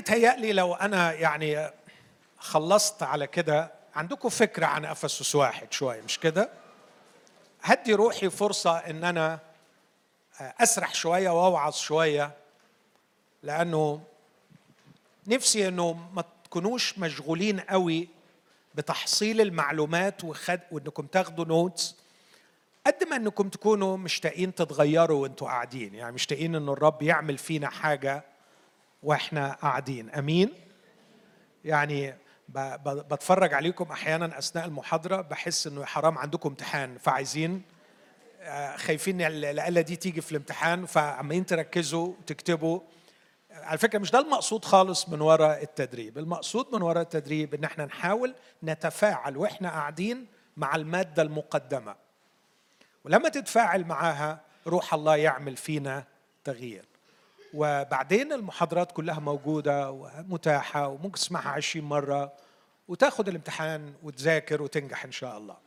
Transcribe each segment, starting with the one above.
يتهيألي لو أنا يعني خلصت على كده عندكم فكرة عن أفسس واحد شوية مش كده؟ هدي روحي فرصة إن أنا أسرح شوية وأوعظ شوية لأنه نفسي إنه ما تكونوش مشغولين قوي بتحصيل المعلومات وخد وإنكم تاخدوا نوتس قد ما إنكم تكونوا مشتاقين تتغيروا وأنتوا قاعدين يعني مشتاقين إنه الرب يعمل فينا حاجة وإحنا قاعدين أمين؟ يعني بتفرج عليكم احيانا اثناء المحاضره بحس انه حرام عندكم امتحان فعايزين خايفين الاله دي تيجي في الامتحان فعمالين تركزوا وتكتبوا على فكره مش ده المقصود خالص من وراء التدريب المقصود من وراء التدريب ان احنا نحاول نتفاعل واحنا قاعدين مع الماده المقدمه ولما تتفاعل معاها روح الله يعمل فينا تغيير وبعدين المحاضرات كلها موجودة ومتاحة وممكن تسمعها عشرين مرة وتاخد الامتحان وتذاكر وتنجح إن شاء الله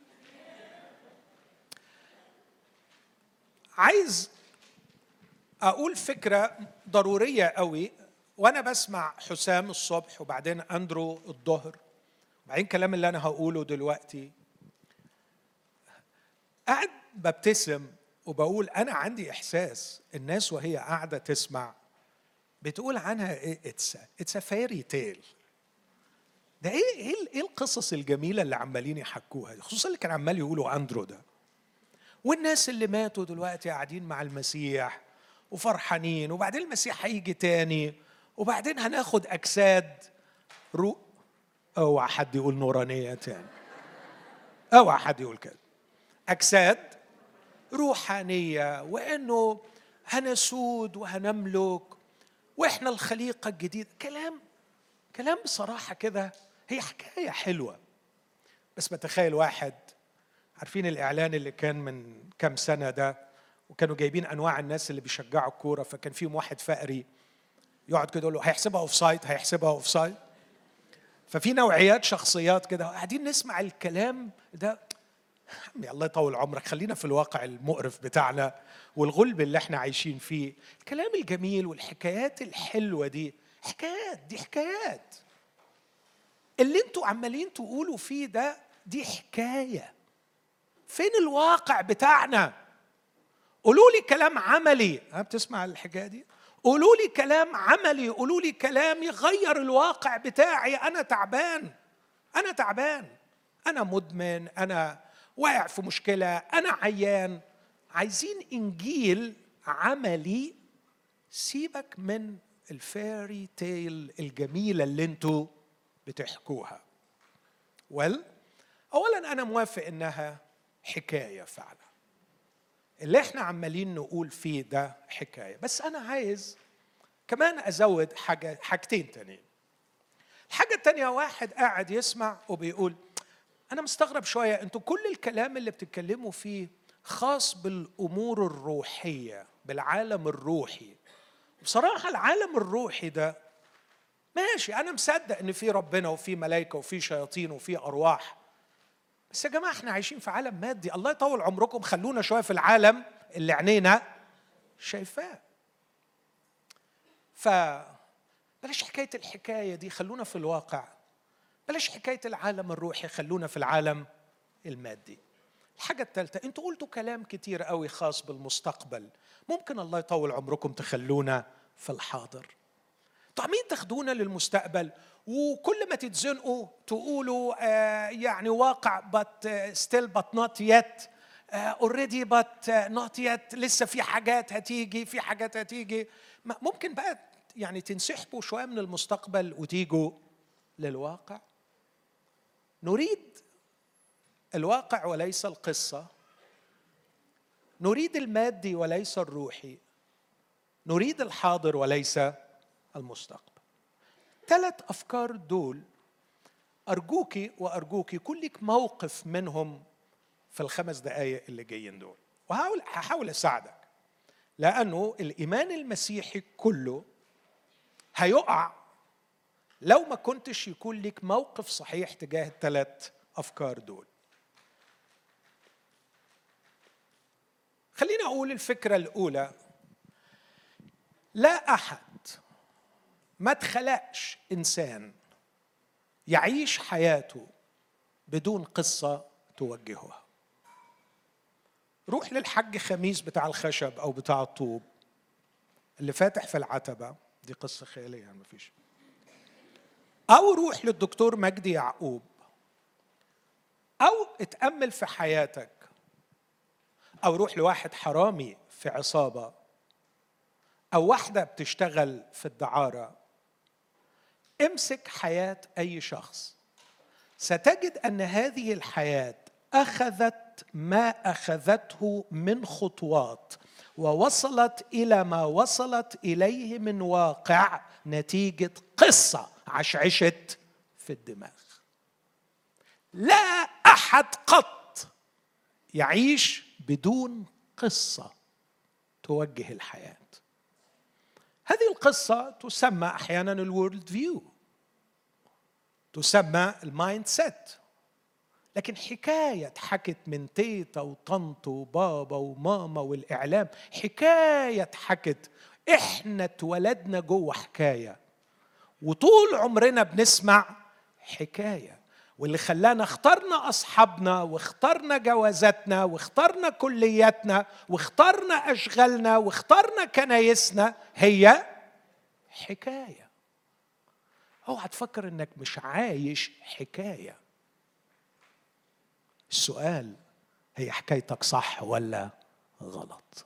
عايز أقول فكرة ضرورية قوي وأنا بسمع حسام الصبح وبعدين أندرو الظهر وبعدين الكلام اللي أنا هقوله دلوقتي قاعد ببتسم وبقول أنا عندي إحساس الناس وهي قاعدة تسمع بتقول عنها ايه اتس اتس فيري تيل ده ايه ايه ايه القصص الجميله اللي عمالين يحكوها خصوصا اللي كان عمال يقولوا اندرو ده والناس اللي ماتوا دلوقتي قاعدين مع المسيح وفرحانين وبعدين المسيح هيجي تاني وبعدين هناخد اجساد رو اوعى حد يقول نورانيه تاني اوعى حد يقول كده اجساد روحانيه وانه هنسود وهنملك واحنا الخليقه الجديده كلام كلام بصراحه كده هي حكايه حلوه بس بتخيل واحد عارفين الاعلان اللي كان من كام سنه ده وكانوا جايبين انواع الناس اللي بيشجعوا الكوره فكان فيهم واحد فقري يقعد كده يقول له هيحسبها اوف سايد هيحسبها اوف سايد ففي نوعيات شخصيات كده قاعدين نسمع الكلام ده عمي الله يطول عمرك خلينا في الواقع المقرف بتاعنا والغلب اللي احنا عايشين فيه الكلام الجميل والحكايات الحلوه دي حكايات دي حكايات اللي انتوا عمالين تقولوا فيه ده دي حكايه فين الواقع بتاعنا قولوا لي كلام عملي ها بتسمع الحكايه دي قولوا لي كلام عملي قولوا لي كلام يغير الواقع بتاعي انا تعبان انا تعبان انا مدمن انا واقع في مشكله انا عيان عايزين انجيل عملي سيبك من الفيري تيل الجميله اللي انتوا بتحكوها ول اولا انا موافق انها حكايه فعلا اللي احنا عمالين نقول فيه ده حكايه بس انا عايز كمان ازود حاجه حاجتين تانيين الحاجه التانيه واحد قاعد يسمع وبيقول انا مستغرب شويه انتوا كل الكلام اللي بتتكلموا فيه خاص بالامور الروحيه بالعالم الروحي بصراحه العالم الروحي ده ماشي انا مصدق ان في ربنا وفي ملائكه وفي شياطين وفي ارواح بس يا جماعه احنا عايشين في عالم مادي الله يطول عمركم خلونا شويه في العالم اللي عينينا شايفاه ف بلاش حكايه الحكايه دي خلونا في الواقع بلاش حكايه العالم الروحي خلونا في العالم المادي الحاجه الثالثه انتوا قلتوا كلام كتير قوي خاص بالمستقبل ممكن الله يطول عمركم تخلونا في الحاضر انتوا عمالين تاخدونا للمستقبل وكل ما تتزنقوا تقولوا آه يعني واقع but still but not yet اوريدي but not yet لسه في حاجات هتيجي في حاجات هتيجي ممكن بقى يعني تنسحبوا شويه من المستقبل وتيجوا للواقع نريد الواقع وليس القصه نريد المادي وليس الروحي نريد الحاضر وليس المستقبل ثلاث افكار دول ارجوكي وارجوكي كل لك موقف منهم في الخمس دقائق اللي جايين دول وهحاول هحاول اساعدك لانه الايمان المسيحي كله هيقع لو ما كنتش يكون لك موقف صحيح تجاه الثلاث افكار دول خليني اقول الفكره الاولى لا احد ما اتخلقش انسان يعيش حياته بدون قصه توجهها روح للحج خميس بتاع الخشب او بتاع الطوب اللي فاتح في العتبه دي قصه خياليه يعني مفيش او روح للدكتور مجدي يعقوب او اتامل في حياتك او روح لواحد حرامي في عصابه او واحده بتشتغل في الدعاره امسك حياه اي شخص ستجد ان هذه الحياه اخذت ما اخذته من خطوات ووصلت الى ما وصلت اليه من واقع نتيجه قصه عشعشت في الدماغ لا احد قط يعيش بدون قصه توجه الحياه هذه القصه تسمى احيانا الورلد فيو تسمى المايند سيت لكن حكاية اتحكت من تيتا وطنط وبابا وماما والإعلام حكاية اتحكت إحنا اتولدنا جوه حكاية وطول عمرنا بنسمع حكاية واللي خلانا اخترنا أصحابنا واخترنا جوازاتنا واخترنا كلياتنا واخترنا أشغالنا واخترنا كنايسنا هي حكاية اوعى تفكر انك مش عايش حكايه السؤال هي حكايتك صح ولا غلط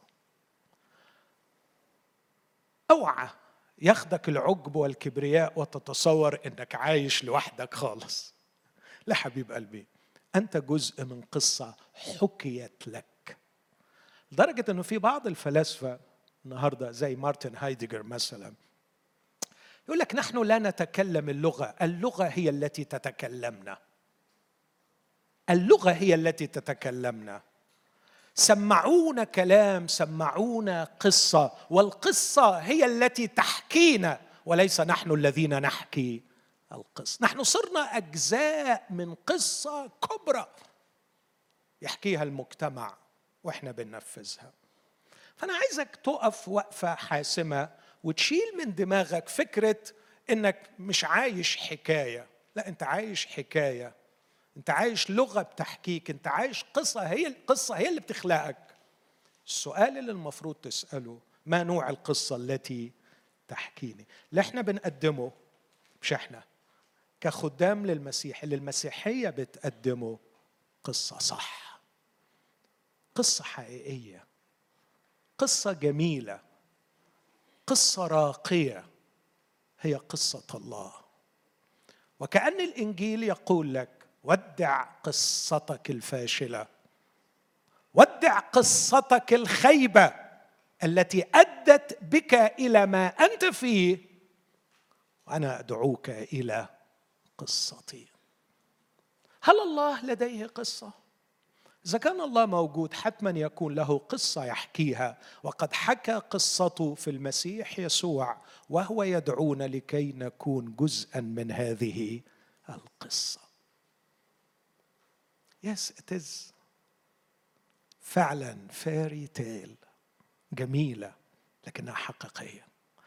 اوعى ياخدك العجب والكبرياء وتتصور انك عايش لوحدك خالص لا حبيب قلبي انت جزء من قصه حكيت لك لدرجه انه في بعض الفلاسفه النهارده زي مارتن هايدجر مثلا يقول لك نحن لا نتكلم اللغه اللغه هي التي تتكلمنا اللغه هي التي تتكلمنا سمعونا كلام سمعونا قصه والقصه هي التي تحكينا وليس نحن الذين نحكي القصه نحن صرنا اجزاء من قصه كبرى يحكيها المجتمع واحنا بننفذها فانا عايزك تقف وقفه حاسمه وتشيل من دماغك فكره انك مش عايش حكايه لا انت عايش حكايه انت عايش لغه بتحكيك انت عايش قصه هي القصه هي اللي بتخلقك السؤال اللي المفروض تساله ما نوع القصه التي تحكيني اللي احنا بنقدمه مش احنا كخدام للمسيح اللي المسيحيه بتقدمه قصه صح قصه حقيقيه قصه جميله قصه راقيه هي قصه الله وكان الانجيل يقول لك ودع قصتك الفاشله ودع قصتك الخيبه التي ادت بك الى ما انت فيه وانا ادعوك الى قصتي هل الله لديه قصه اذا كان الله موجود حتما يكون له قصه يحكيها وقد حكى قصته في المسيح يسوع وهو يدعونا لكي نكون جزءا من هذه القصه Yes, it is. فعلا فيري تيل جميلة لكنها حقيقية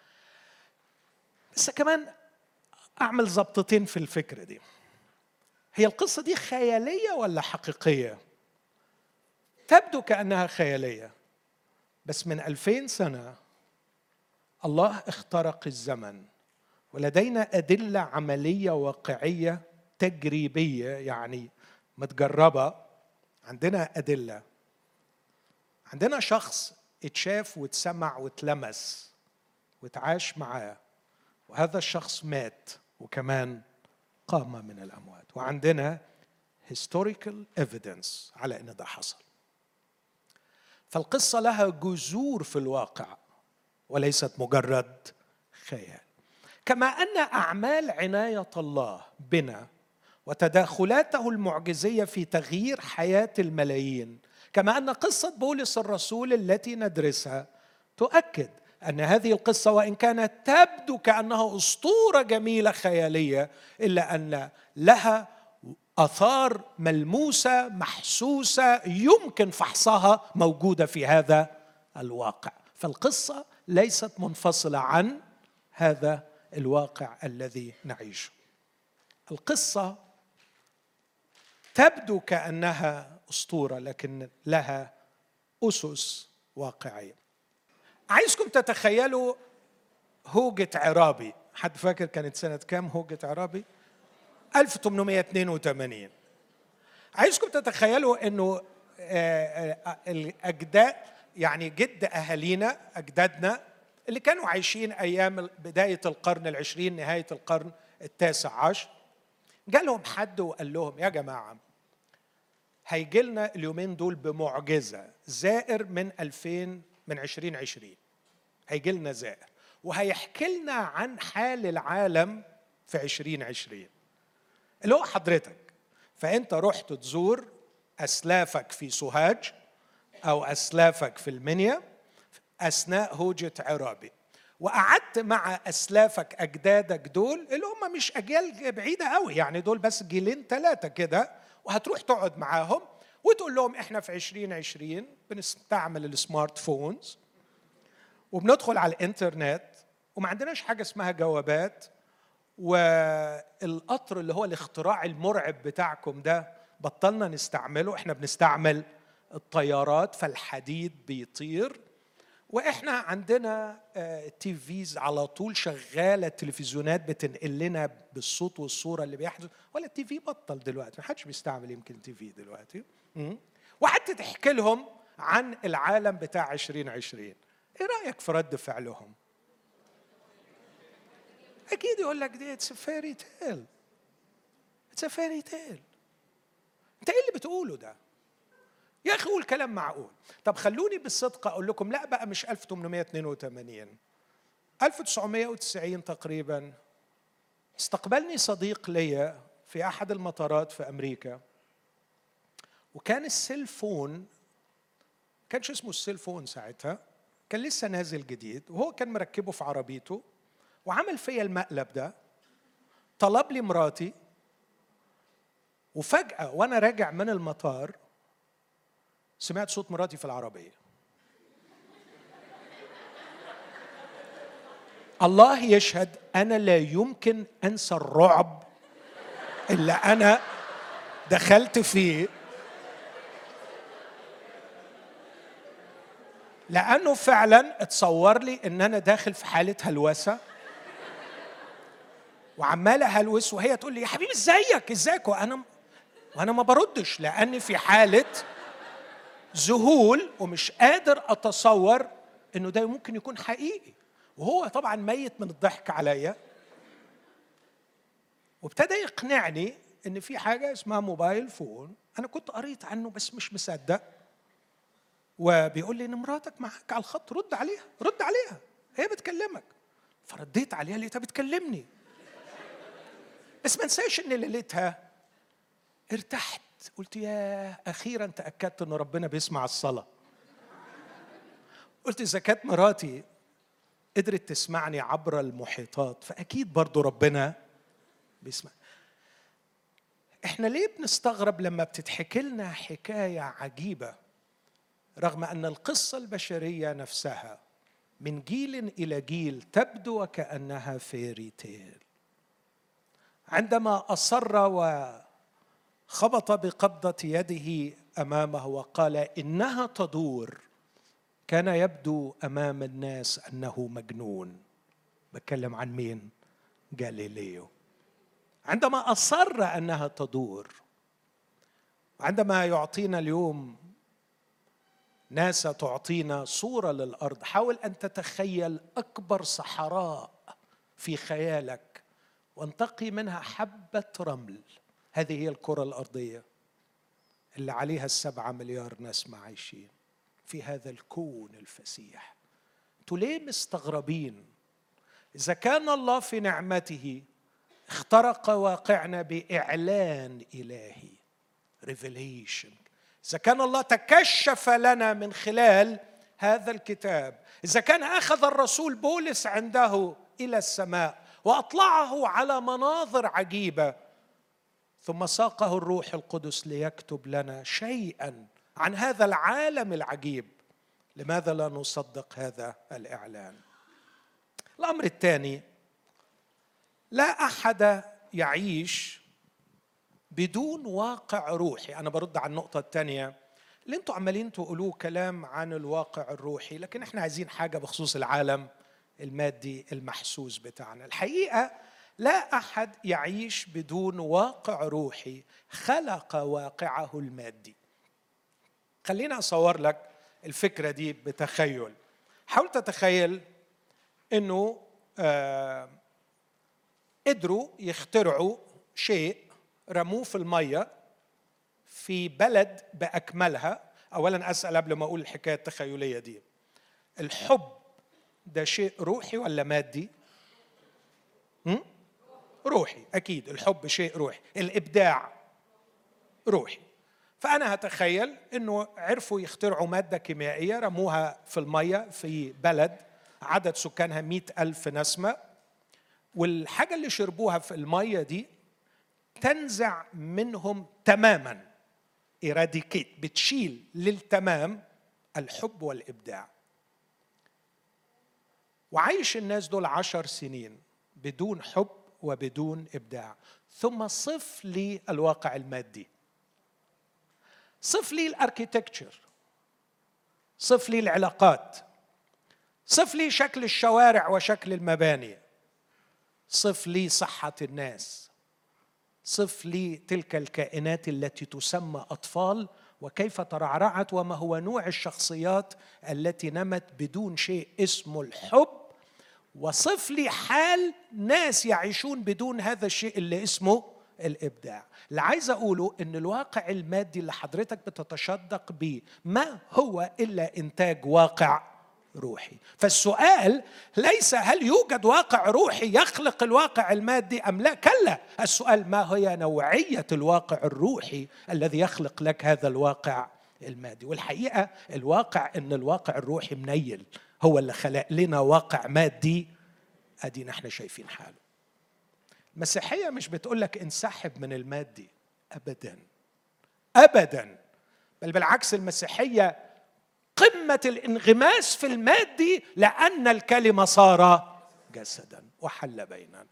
بس كمان أعمل ضبطتين في الفكرة دي هي القصة دي خيالية ولا حقيقية؟ تبدو كأنها خيالية بس من ألفين سنة الله اخترق الزمن ولدينا أدلة عملية واقعية تجريبية يعني متجربه عندنا ادله عندنا شخص اتشاف واتسمع واتلمس واتعاش معاه وهذا الشخص مات وكمان قام من الاموات وعندنا historical evidence على ان ده حصل فالقصه لها جذور في الواقع وليست مجرد خيال كما ان اعمال عنايه الله بنا وتداخلاته المعجزيه في تغيير حياه الملايين كما ان قصه بولس الرسول التي ندرسها تؤكد ان هذه القصه وان كانت تبدو كانها اسطوره جميله خياليه الا ان لها اثار ملموسه محسوسه يمكن فحصها موجوده في هذا الواقع فالقصه ليست منفصله عن هذا الواقع الذي نعيشه القصه تبدو كانها اسطوره لكن لها اسس واقعيه عايزكم تتخيلوا هوجة عرابي حد فاكر كانت سنة كام هوجة عرابي 1882 عايزكم تتخيلوا انه آه، آه، الاجداد يعني جد اهالينا اجدادنا اللي كانوا عايشين ايام بدايه القرن العشرين نهايه القرن التاسع عشر جالهم حد وقال لهم يا جماعه هيجي لنا اليومين دول بمعجزه زائر من 2000 من 2020 هيجي لنا زائر وهيحكي لنا عن حال العالم في 2020 اللي هو حضرتك فانت رحت تزور اسلافك في سوهاج او اسلافك في المنيا اثناء هوجه عرابي وقعدت مع اسلافك اجدادك دول اللي هم مش اجيال بعيده قوي يعني دول بس جيلين ثلاثه كده وهتروح تقعد معاهم وتقول لهم احنا في 2020 بنستعمل السمارت فونز وبندخل على الانترنت وما عندناش حاجه اسمها جوابات والقطر اللي هو الاختراع المرعب بتاعكم ده بطلنا نستعمله احنا بنستعمل الطيارات فالحديد بيطير واحنا عندنا تي آه، فيز على طول شغاله التلفزيونات بتنقل لنا بالصوت والصوره اللي بيحدث ولا التي في بطل دلوقتي ما حدش بيستعمل يمكن تي في دلوقتي وحتى تحكي لهم عن العالم بتاع 2020 ايه رايك في رد فعلهم اكيد يقول لك دي اتس فيري تيل اتس فيري تيل انت ايه اللي بتقوله ده يا اخي قول كلام معقول طب خلوني بالصدق اقول لكم لا بقى مش 1882 1990 تقريبا استقبلني صديق ليا في احد المطارات في امريكا وكان السيلفون كانش اسمه السيلفون ساعتها كان لسه نازل جديد وهو كان مركبه في عربيته وعمل فيا المقلب ده طلب لي مراتي وفجأة وأنا راجع من المطار سمعت صوت مراتي في العربية الله يشهد أنا لا يمكن أنسى الرعب اللي أنا دخلت فيه لأنه فعلا اتصور لي إن أنا داخل في حالة هلوسة وعمال اهلوس وهي تقول لي يا حبيبي ازيك ازيك وانا وانا ما بردش لاني في حاله ذهول ومش قادر اتصور انه ده ممكن يكون حقيقي وهو طبعا ميت من الضحك عليا وابتدى يقنعني ان في حاجه اسمها موبايل فون انا كنت قريت عنه بس مش مصدق وبيقول لي ان مراتك معاك على الخط رد عليها رد عليها هي بتكلمك فرديت عليها لقيتها بتكلمني بس ما انساش ان ليلتها ارتحت قلت يا اخيرا تاكدت ان ربنا بيسمع الصلاه قلت اذا كانت مراتي قدرت تسمعني عبر المحيطات فاكيد برضو ربنا بيسمع احنا ليه بنستغرب لما بتتحكي لنا حكايه عجيبه رغم ان القصه البشريه نفسها من جيل الى جيل تبدو وكانها فيري تيل عندما اصر وخبط بقبضه يده امامه وقال انها تدور كان يبدو امام الناس انه مجنون بتكلم عن مين جاليليو عندما اصر انها تدور عندما يعطينا اليوم ناسا تعطينا صوره للارض حاول ان تتخيل اكبر صحراء في خيالك وانتقي منها حبة رمل هذه هي الكرة الأرضية اللي عليها السبعة مليار نسمة عايشين في هذا الكون الفسيح انتوا ليه مستغربين إذا كان الله في نعمته اخترق واقعنا بإعلان إلهي ريفيليشن إذا كان الله تكشف لنا من خلال هذا الكتاب إذا كان أخذ الرسول بولس عنده إلى السماء واطلعه على مناظر عجيبه ثم ساقه الروح القدس ليكتب لنا شيئا عن هذا العالم العجيب لماذا لا نصدق هذا الاعلان الامر الثاني لا احد يعيش بدون واقع روحي انا برد على النقطه الثانيه اللي انتوا عمالين تقولوه كلام عن الواقع الروحي لكن احنا عايزين حاجه بخصوص العالم المادي المحسوس بتاعنا الحقيقه لا احد يعيش بدون واقع روحي خلق واقعه المادي خليني اصور لك الفكره دي بتخيل حاول تتخيل انه آه قدروا يخترعوا شيء رموه في الميه في بلد باكملها اولا اسال قبل ما اقول الحكايه التخيليه دي الحب ده شيء روحي ولا مادي م? روحي اكيد الحب شيء روحي الابداع روحي فانا هتخيل انه عرفوا يخترعوا ماده كيميائيه رموها في الميه في بلد عدد سكانها مئة ألف نسمة والحاجة اللي شربوها في المية دي تنزع منهم تماما إراديكيت بتشيل للتمام الحب والإبداع وعايش الناس دول عشر سنين بدون حب وبدون إبداع ثم صف لي الواقع المادي صف لي الاركيتكتشر صف لي العلاقات صف لي شكل الشوارع وشكل المباني صف لي صحة الناس صف لي تلك الكائنات التي تسمى أطفال وكيف ترعرعت وما هو نوع الشخصيات التي نمت بدون شيء اسمه الحب وصف لي حال ناس يعيشون بدون هذا الشيء اللي اسمه الابداع اللي عايز اقوله ان الواقع المادي اللي حضرتك بتتشدق بيه ما هو الا انتاج واقع روحي فالسؤال ليس هل يوجد واقع روحي يخلق الواقع المادي ام لا كلا السؤال ما هي نوعيه الواقع الروحي الذي يخلق لك هذا الواقع المادي والحقيقه الواقع ان الواقع الروحي منيل هو اللي خلق لنا واقع مادي ادينا احنا شايفين حاله المسيحيه مش بتقول لك انسحب من المادي ابدا ابدا بل بالعكس المسيحيه قمه الانغماس في المادي لان الكلمه صار جسدا وحل بيننا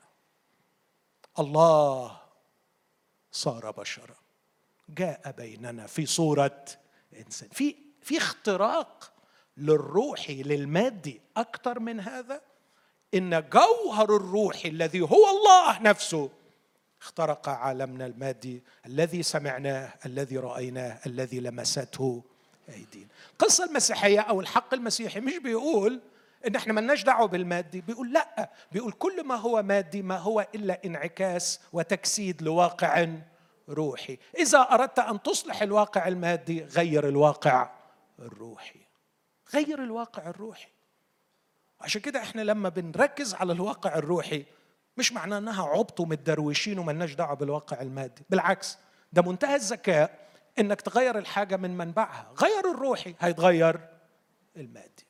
الله صار بشرا جاء بيننا في صوره انسان في في اختراق للروحي للمادي اكثر من هذا ان جوهر الروح الذي هو الله نفسه اخترق عالمنا المادي الذي سمعناه الذي رايناه الذي لمسته ايدينا القصه المسيحيه او الحق المسيحي مش بيقول ان احنا ملناش دعوه بالمادي بيقول لا بيقول كل ما هو مادي ما هو الا انعكاس وتجسيد لواقع روحي اذا اردت ان تصلح الواقع المادي غير الواقع الروحي غير الواقع الروحي عشان كده احنا لما بنركز على الواقع الروحي مش معناه انها عبط ومتدروشين وملناش دعوه بالواقع المادي بالعكس ده منتهى الذكاء انك تغير الحاجه من منبعها غير الروحي هيتغير المادي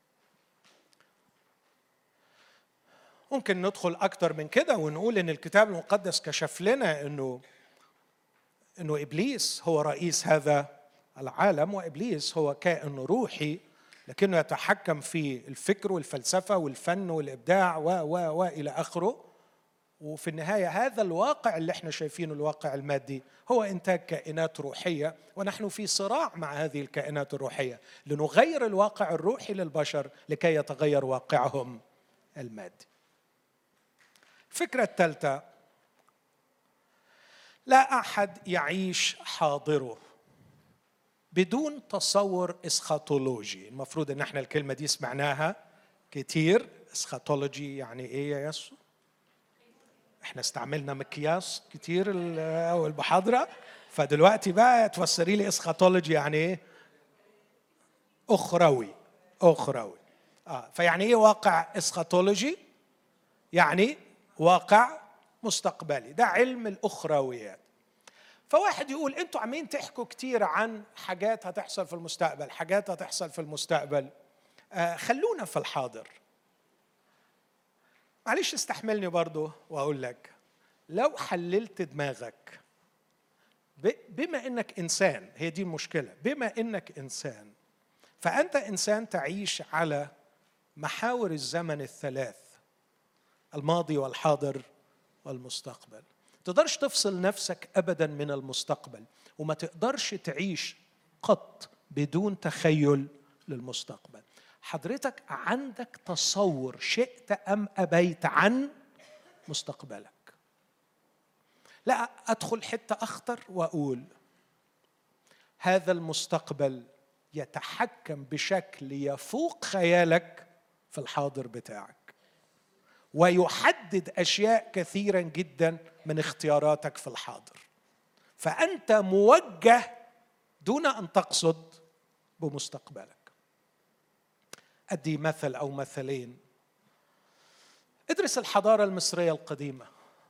ممكن ندخل اكتر من كده ونقول ان الكتاب المقدس كشف لنا انه انه ابليس هو رئيس هذا العالم وابليس هو كائن روحي لكنه يتحكم في الفكر والفلسفه والفن والابداع و و و الى اخره وفي النهايه هذا الواقع اللي احنا شايفينه الواقع المادي هو انتاج كائنات روحيه ونحن في صراع مع هذه الكائنات الروحيه لنغير الواقع الروحي للبشر لكي يتغير واقعهم المادي. الفكره الثالثه لا احد يعيش حاضره بدون تصور اسخاتولوجي المفروض ان احنا الكلمه دي سمعناها كتير اسخاتولوجي يعني ايه يا يسو احنا استعملنا مقياس كتير اول محاضره فدلوقتي بقى تفسري لي اسخاتولوجي يعني ايه اخروي اخروي اه فيعني ايه واقع اسخاتولوجي يعني واقع مستقبلي ده علم الاخرويات فواحد يقول انتوا عمالين تحكوا كتير عن حاجات هتحصل في المستقبل حاجات هتحصل في المستقبل آه خلونا في الحاضر معلش استحملني برضو واقول لك لو حللت دماغك بما انك انسان هي دي المشكله بما انك انسان فانت انسان تعيش على محاور الزمن الثلاث الماضي والحاضر والمستقبل تقدرش تفصل نفسك ابدا من المستقبل وما تقدرش تعيش قط بدون تخيل للمستقبل حضرتك عندك تصور شئت ام ابيت عن مستقبلك لا ادخل حته اخطر واقول هذا المستقبل يتحكم بشكل يفوق خيالك في الحاضر بتاعك ويحدد اشياء كثيرا جدا من اختياراتك في الحاضر فانت موجه دون ان تقصد بمستقبلك ادي مثل او مثلين ادرس الحضاره المصريه القديمه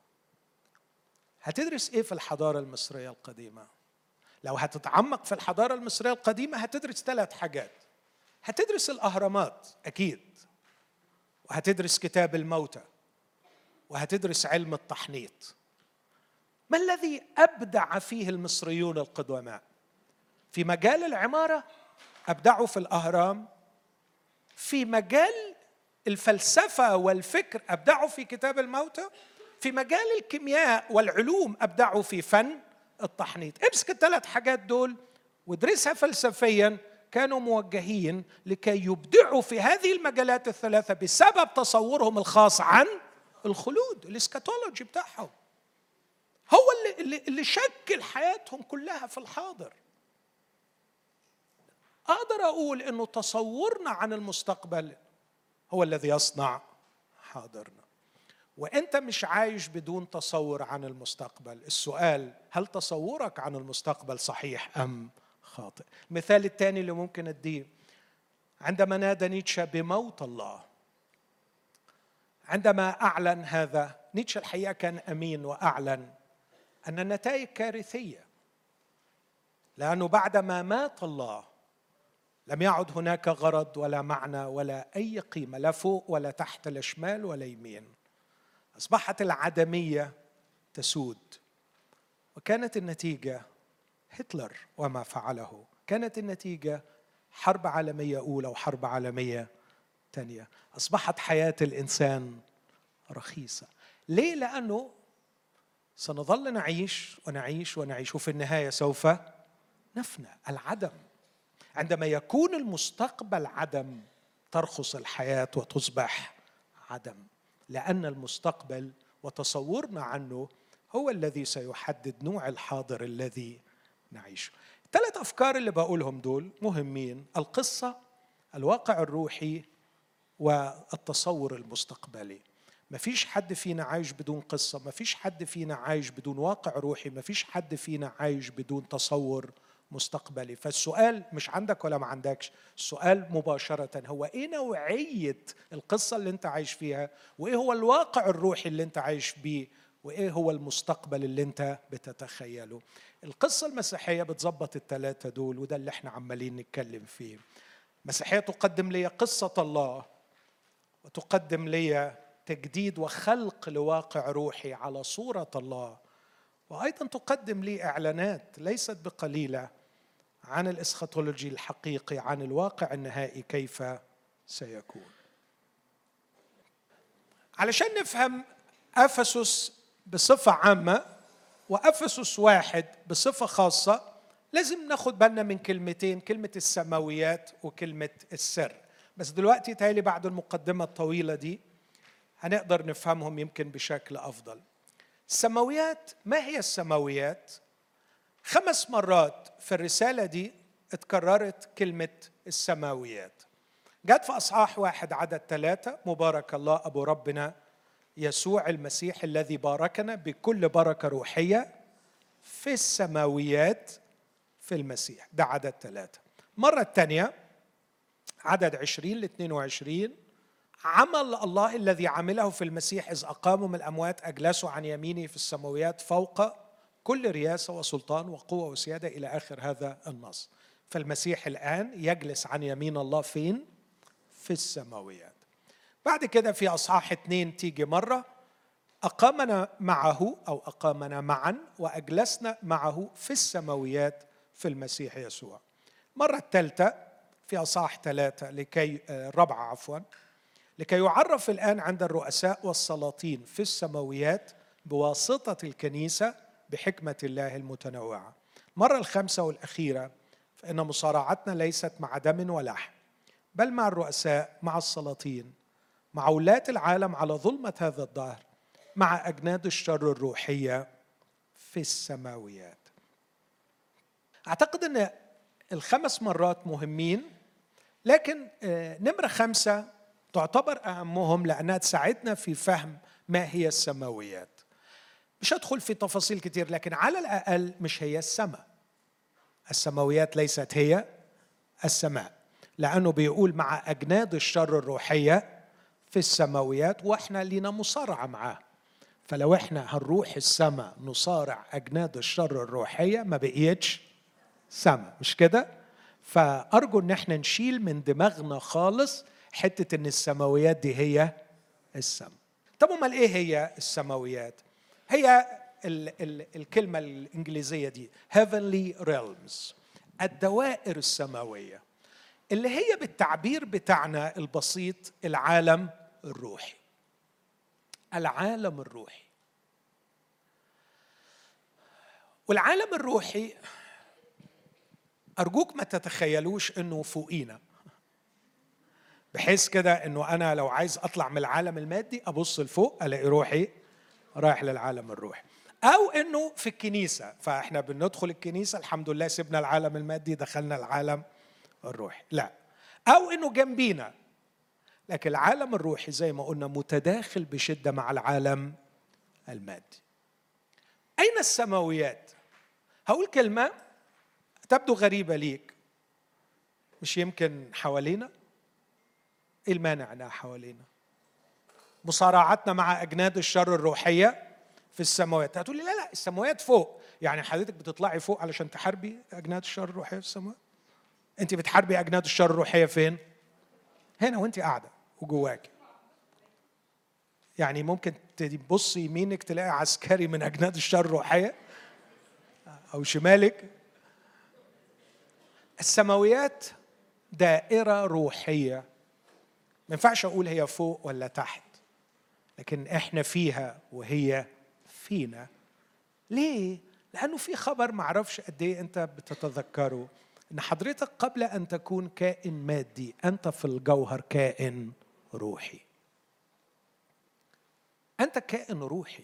هتدرس ايه في الحضاره المصريه القديمه لو هتتعمق في الحضاره المصريه القديمه هتدرس ثلاث حاجات هتدرس الاهرامات اكيد وهتدرس كتاب الموتى وهتدرس علم التحنيط ما الذي ابدع فيه المصريون القدماء في مجال العماره ابدعوا في الاهرام في مجال الفلسفه والفكر ابدعوا في كتاب الموتى في مجال الكيمياء والعلوم ابدعوا في فن التحنيط امسك الثلاث حاجات دول وادرسها فلسفيا كانوا موجهين لكي يبدعوا في هذه المجالات الثلاثه بسبب تصورهم الخاص عن الخلود الاسكاتولوجي بتاعهم هو اللي اللي شكل حياتهم كلها في الحاضر اقدر اقول انه تصورنا عن المستقبل هو الذي يصنع حاضرنا وانت مش عايش بدون تصور عن المستقبل السؤال هل تصورك عن المستقبل صحيح ام خاطئ المثال الثاني اللي ممكن اديه عندما نادى نيتشه بموت الله عندما اعلن هذا نيتشه الحقيقه كان امين واعلن ان النتائج كارثيه لانه بعدما مات الله لم يعد هناك غرض ولا معنى ولا اي قيمه لا فوق ولا تحت لا شمال ولا يمين اصبحت العدميه تسود وكانت النتيجه هتلر وما فعله كانت النتيجه حرب عالميه اولى وحرب عالميه ثانيه اصبحت حياه الانسان رخيصه ليه لانه سنظل نعيش ونعيش ونعيش وفي النهايه سوف نفنى العدم عندما يكون المستقبل عدم ترخص الحياه وتصبح عدم لان المستقبل وتصورنا عنه هو الذي سيحدد نوع الحاضر الذي نعيشه ثلاث افكار اللي بقولهم دول مهمين القصه الواقع الروحي والتصور المستقبلي ما فيش حد فينا عايش بدون قصة ما فيش حد فينا عايش بدون واقع روحي ما فيش حد فينا عايش بدون تصور مستقبلي فالسؤال مش عندك ولا ما عندكش السؤال مباشرة هو ايه نوعية القصة اللي انت عايش فيها وايه هو الواقع الروحي اللي انت عايش بيه وايه هو المستقبل اللي انت بتتخيله القصة المسيحية بتظبط الثلاثة دول وده اللي احنا عمالين نتكلم فيه المسيحية تقدم لي قصة الله وتقدم لي تجديد وخلق لواقع روحي على صورة الله وأيضا تقدم لي إعلانات ليست بقليلة عن الاسخاتولوجي الحقيقي عن الواقع النهائي كيف سيكون علشان نفهم افسس بصفه عامه وافسس واحد بصفه خاصه لازم ناخد بالنا من كلمتين كلمه السماويات وكلمه السر بس دلوقتي تالي بعد المقدمه الطويله دي هنقدر نفهمهم يمكن بشكل افضل السماويات ما هي السماويات خمس مرات في الرسالة دي اتكررت كلمة السماويات جت في أصحاح واحد عدد ثلاثة مبارك الله أبو ربنا يسوع المسيح الذي باركنا بكل بركة روحية في السماويات في المسيح ده عدد ثلاثة مرة الثانية عدد عشرين ل 22 عمل الله الذي عمله في المسيح إذ أقاموا من الأموات أجلسوا عن يمينه في السماويات فوق كل رياسة وسلطان وقوة وسيادة إلى آخر هذا النص فالمسيح الآن يجلس عن يمين الله فين؟ في السماويات بعد كده في أصحاح اثنين تيجي مرة أقامنا معه أو أقامنا معا وأجلسنا معه في السماويات في المسيح يسوع مرة الثالثة في أصحاح ثلاثة لكي الرابعة آه، عفوا لكي يعرف الآن عند الرؤساء والسلاطين في السماويات بواسطه الكنيسه بحكمه الله المتنوعه المره الخامسه والاخيره فان مصارعتنا ليست مع دم ولحم بل مع الرؤساء مع السلاطين مع ولاة العالم على ظلمة هذا الدهر مع أجناد الشر الروحية في السماويات أعتقد أن الخمس مرات مهمين لكن آه، نمرة خمسة تعتبر أهمهم لأنها تساعدنا في فهم ما هي السماويات مش هدخل في تفاصيل كتير لكن على الأقل مش هي السماء السماويات ليست هي السماء لأنه بيقول مع أجناد الشر الروحية في السماويات وإحنا لينا مصارعة معاه فلو إحنا هنروح السماء نصارع أجناد الشر الروحية ما بقيتش سماء مش كده؟ فأرجو إن إحنا نشيل من دماغنا خالص حتة إن السماويات دي هي السماء طب أمال إيه هي السماويات؟ هي ال ال الكلمة الإنجليزية دي heavenly realms الدوائر السماوية اللي هي بالتعبير بتاعنا البسيط العالم الروحي العالم الروحي والعالم الروحي أرجوك ما تتخيلوش إنه فوقينا بحيث كده إنه أنا لو عايز أطلع من العالم المادي أبص لفوق ألاقي روحي رايح للعالم الروحي أو إنه في الكنيسة فإحنا بندخل الكنيسة الحمد لله سيبنا العالم المادي دخلنا العالم الروحي لا أو إنه جنبينا لكن العالم الروحي زي ما قلنا متداخل بشدة مع العالم المادي أين السماويات؟ هقول كلمة تبدو غريبة ليك مش يمكن حوالينا؟ إيه المانع إنها حوالينا؟ مصارعتنا مع أجناد الشر الروحية في السماوات هتقولي لا لا السماوات فوق يعني حضرتك بتطلعي فوق علشان تحاربي أجناد الشر الروحية في السماوات انت بتحاربي اجناد الشر الروحيه فين هنا وانت قاعده وجواك يعني ممكن تبص يمينك تلاقي عسكري من اجناد الشر الروحيه او شمالك السماويات دائره روحيه ما ينفعش اقول هي فوق ولا تحت لكن احنا فيها وهي فينا ليه لانه في خبر معرفش قد ايه انت بتتذكره ان حضرتك قبل ان تكون كائن مادي انت في الجوهر كائن روحي انت كائن روحي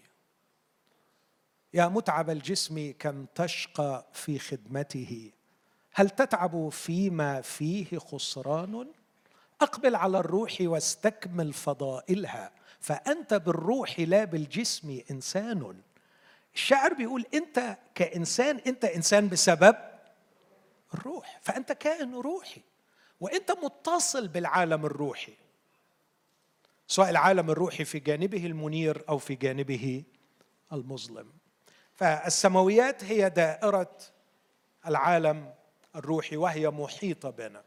يا متعب الجسم كم تشقى في خدمته هل تتعب فيما فيه خسران اقبل على الروح واستكمل فضائلها فانت بالروح لا بالجسم انسان الشاعر بيقول انت كانسان انت انسان بسبب الروح فأنت كائن روحي وأنت متصل بالعالم الروحي سواء العالم الروحي في جانبه المنير أو في جانبه المظلم فالسماويات هي دائرة العالم الروحي وهي محيطة بنا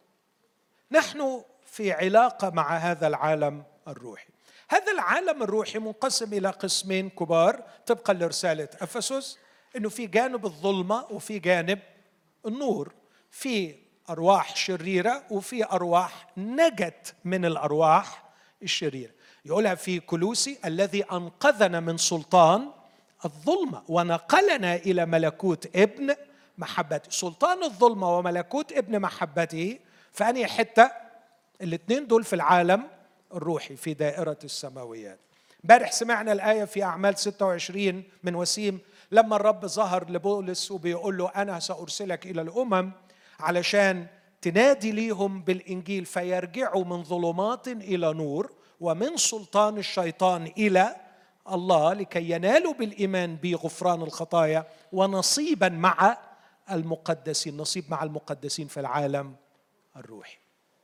نحن في علاقة مع هذا العالم الروحي هذا العالم الروحي منقسم إلى قسمين كبار طبقا لرسالة أفسس أنه في جانب الظلمة وفي جانب النور في ارواح شريره وفي ارواح نجت من الارواح الشريره يقولها في كلوسي الذي انقذنا من سلطان الظلمه ونقلنا الى ملكوت ابن محبته سلطان الظلمه وملكوت ابن محبته فاني حته الاثنين دول في العالم الروحي في دائره السماويات امبارح سمعنا الايه في اعمال 26 من وسيم لما الرب ظهر لبولس وبيقول له انا سارسلك الى الامم علشان تنادي ليهم بالانجيل فيرجعوا من ظلمات الى نور ومن سلطان الشيطان الى الله لكي ينالوا بالايمان بي غفران الخطايا ونصيبا مع المقدسين نصيب مع المقدسين في العالم الروحي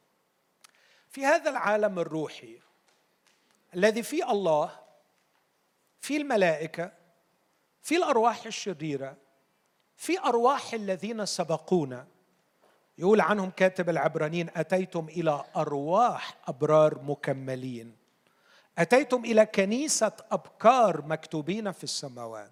في هذا العالم الروحي الذي فيه الله في الملائكه في الارواح الشريره في ارواح الذين سبقونا يقول عنهم كاتب العبرانيين اتيتم الى ارواح ابرار مكملين اتيتم الى كنيسه ابكار مكتوبين في السماوات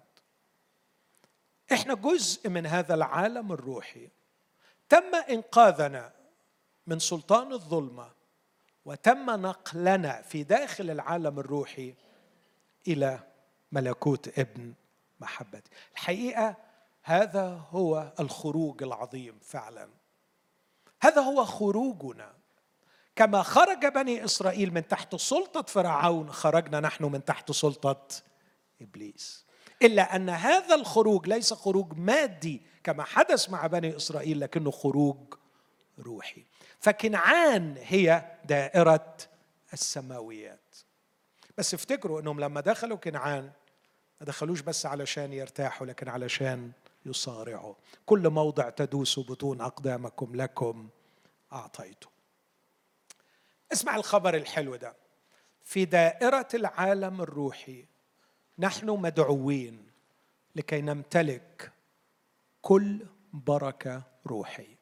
احنا جزء من هذا العالم الروحي تم انقاذنا من سلطان الظلمه وتم نقلنا في داخل العالم الروحي الى ملكوت ابن محبتي الحقيقه هذا هو الخروج العظيم فعلا هذا هو خروجنا كما خرج بني اسرائيل من تحت سلطه فرعون خرجنا نحن من تحت سلطه ابليس الا ان هذا الخروج ليس خروج مادي كما حدث مع بني اسرائيل لكنه خروج روحي فكنعان هي دائره السماويات بس افتكروا انهم لما دخلوا كنعان ما دخلوش بس علشان يرتاحوا لكن علشان يصارعوا كل موضع تدوس بطون اقدامكم لكم اعطيته اسمع الخبر الحلو ده في دائره العالم الروحي نحن مدعوين لكي نمتلك كل بركه روحيه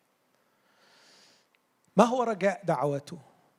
ما هو رجاء دعوته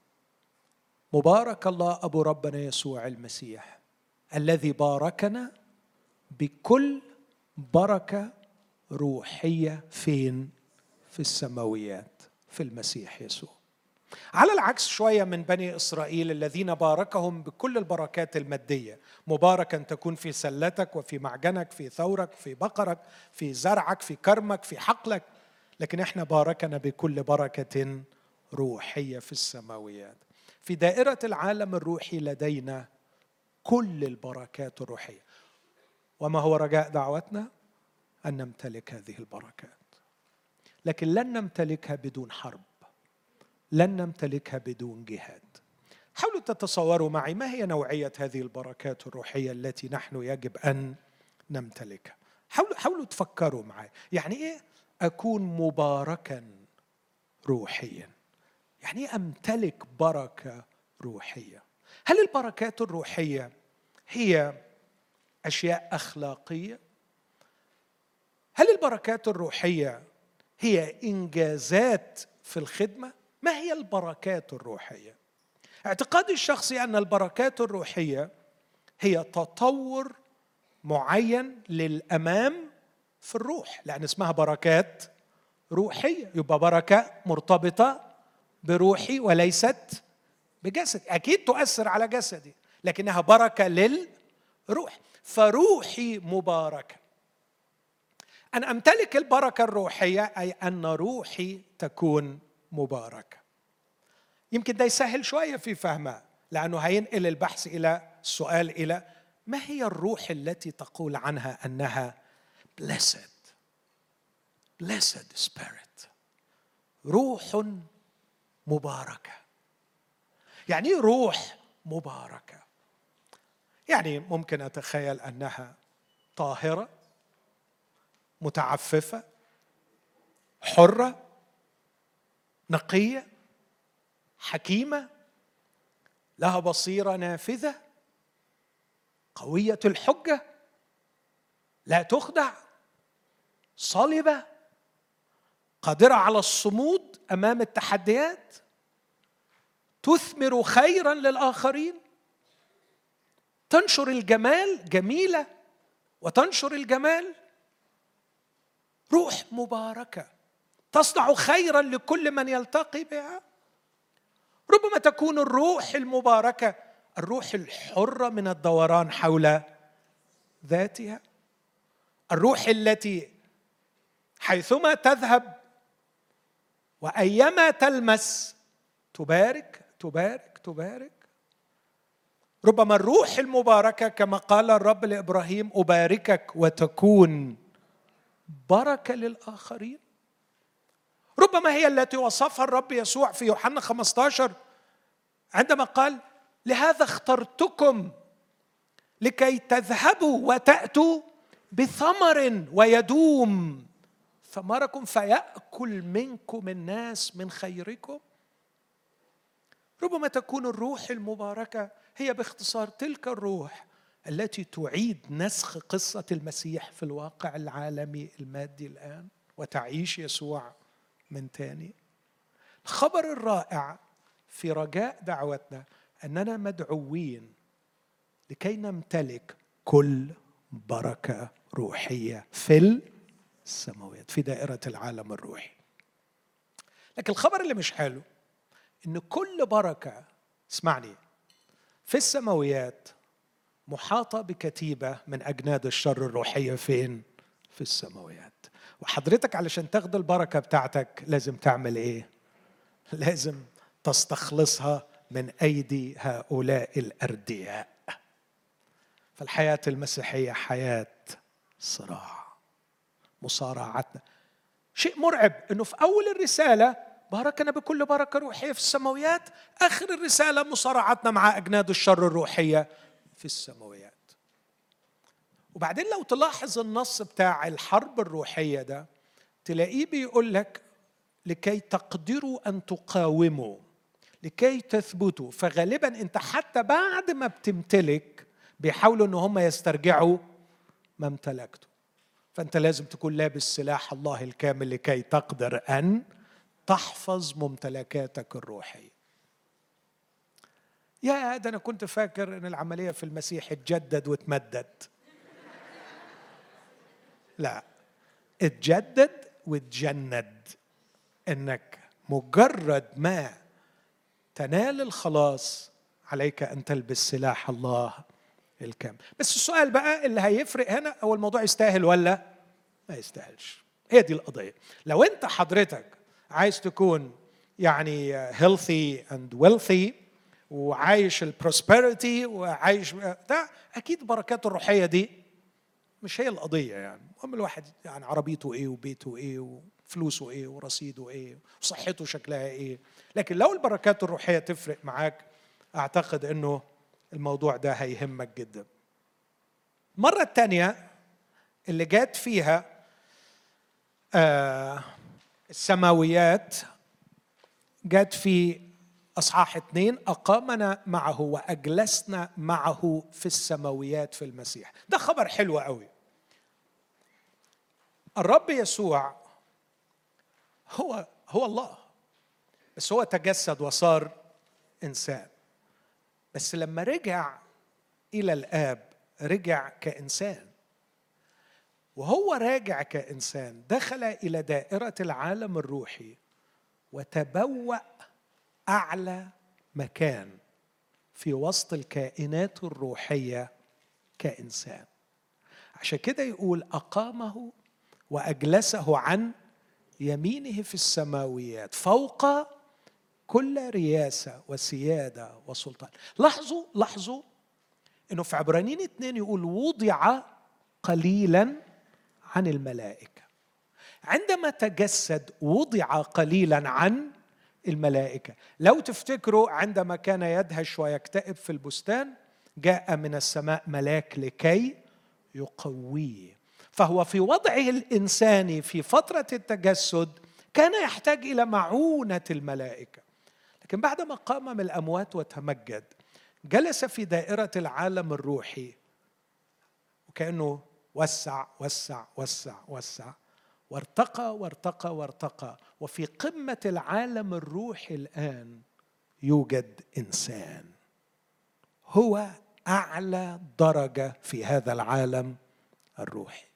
مبارك الله ابو ربنا يسوع المسيح الذي باركنا بكل بركه روحيه فين في السماويات في المسيح يسوع على العكس شويه من بني اسرائيل الذين باركهم بكل البركات الماديه مباركا تكون في سلتك وفي معجنك في ثورك في بقرك في زرعك في كرمك في حقلك لكن احنا باركنا بكل بركه روحيه في السماويات في دائره العالم الروحي لدينا كل البركات الروحيه وما هو رجاء دعوتنا ان نمتلك هذه البركات لكن لن نمتلكها بدون حرب لن نمتلكها بدون جهاد حاولوا تتصوروا معي ما هي نوعيه هذه البركات الروحيه التي نحن يجب ان نمتلكها حاولوا حاولوا تفكروا معي يعني ايه اكون مباركا روحيا يعني ايه امتلك بركه روحيه هل البركات الروحيه هي اشياء اخلاقيه هل البركات الروحيه هي انجازات في الخدمه ما هي البركات الروحيه اعتقادي الشخصي ان البركات الروحيه هي تطور معين للامام في الروح لان اسمها بركات روحيه يبقى بركه مرتبطه بروحي وليست بجسدي اكيد تؤثر على جسدي لكنها بركه للروح فروحي مباركه ان امتلك البركه الروحيه اي ان روحي تكون مباركه يمكن ده يسهل شويه في فهمها لانه هينقل البحث الى السؤال الى ما هي الروح التي تقول عنها انها blessed blessed spirit روح مباركه يعني ايه روح مباركه يعني ممكن اتخيل انها طاهره متعففه حره نقيه حكيمه لها بصيره نافذه قويه الحجه لا تخدع صلبه قادره على الصمود امام التحديات تثمر خيرا للاخرين تنشر الجمال جميله وتنشر الجمال روح مباركه تصنع خيرا لكل من يلتقي بها ربما تكون الروح المباركه الروح الحره من الدوران حول ذاتها الروح التي حيثما تذهب وايما تلمس تبارك تبارك تبارك ربما الروح المباركه كما قال الرب لابراهيم اباركك وتكون بركه للاخرين ربما هي التي وصفها الرب يسوع في يوحنا 15 عندما قال لهذا اخترتكم لكي تذهبوا وتاتوا بثمر ويدوم ثمركم فياكل منكم الناس من خيركم ربما تكون الروح المباركه هي باختصار تلك الروح التي تعيد نسخ قصه المسيح في الواقع العالمي المادي الان وتعيش يسوع من تاني الخبر الرائع في رجاء دعوتنا اننا مدعوين لكي نمتلك كل بركه روحيه في السماوات في دائره العالم الروحي لكن الخبر اللي مش حلو ان كل بركه اسمعني في السماويات محاطة بكتيبة من أجناد الشر الروحية فين؟ في السماويات وحضرتك علشان تاخد البركة بتاعتك لازم تعمل إيه؟ لازم تستخلصها من أيدي هؤلاء الأردياء فالحياة المسيحية حياة صراع مصارعتنا شيء مرعب انه في اول الرساله باركنا بكل بركه روحيه في السماويات اخر الرساله مصارعتنا مع اجناد الشر الروحيه في السماويات وبعدين لو تلاحظ النص بتاع الحرب الروحيه ده تلاقيه بيقول لك لكي تقدروا ان تقاوموا لكي تثبتوا فغالبا انت حتى بعد ما بتمتلك بيحاولوا ان هم يسترجعوا ما امتلكته فانت لازم تكون لابس سلاح الله الكامل لكي تقدر ان تحفظ ممتلكاتك الروحيه يا ده انا كنت فاكر ان العمليه في المسيح اتجدد وتمدد لا اتجدد وتجند انك مجرد ما تنال الخلاص عليك ان تلبس سلاح الله الكامل بس السؤال بقى اللي هيفرق هنا هو الموضوع يستاهل ولا ما يستاهلش هي دي القضيه لو انت حضرتك عايز تكون يعني healthy and wealthy وعايش البروسبرتي وعايش ده اكيد البركات الروحيه دي مش هي القضيه يعني المهم الواحد يعني عربيته ايه وبيته ايه وفلوسه ايه ورصيده ايه وصحته شكلها ايه لكن لو البركات الروحيه تفرق معاك اعتقد انه الموضوع ده هيهمك جدا المره الثانيه اللي جات فيها آه السماويات جات في اصحاح اثنين اقامنا معه واجلسنا معه في السماويات في المسيح ده خبر حلو قوي الرب يسوع هو هو الله بس هو تجسد وصار انسان بس لما رجع الى الاب رجع كانسان وهو راجع كانسان دخل الى دائره العالم الروحي وتبوأ اعلى مكان في وسط الكائنات الروحيه كانسان عشان كده يقول اقامه واجلسه عن يمينه في السماويات فوق كل رياسه وسياده وسلطان لاحظوا لاحظوا انه في عبرانيين اثنين يقول وضع قليلا عن الملائكه عندما تجسد وضع قليلا عن الملائكه لو تفتكروا عندما كان يدهش ويكتئب في البستان جاء من السماء ملاك لكي يقويه فهو في وضعه الانساني في فتره التجسد كان يحتاج الى معونه الملائكه لكن بعدما قام من الاموات وتمجد جلس في دائره العالم الروحي وكانه وسع وسع وسع وسع وارتقى وارتقى وارتقى وفي قمه العالم الروحي الان يوجد انسان هو اعلى درجه في هذا العالم الروحي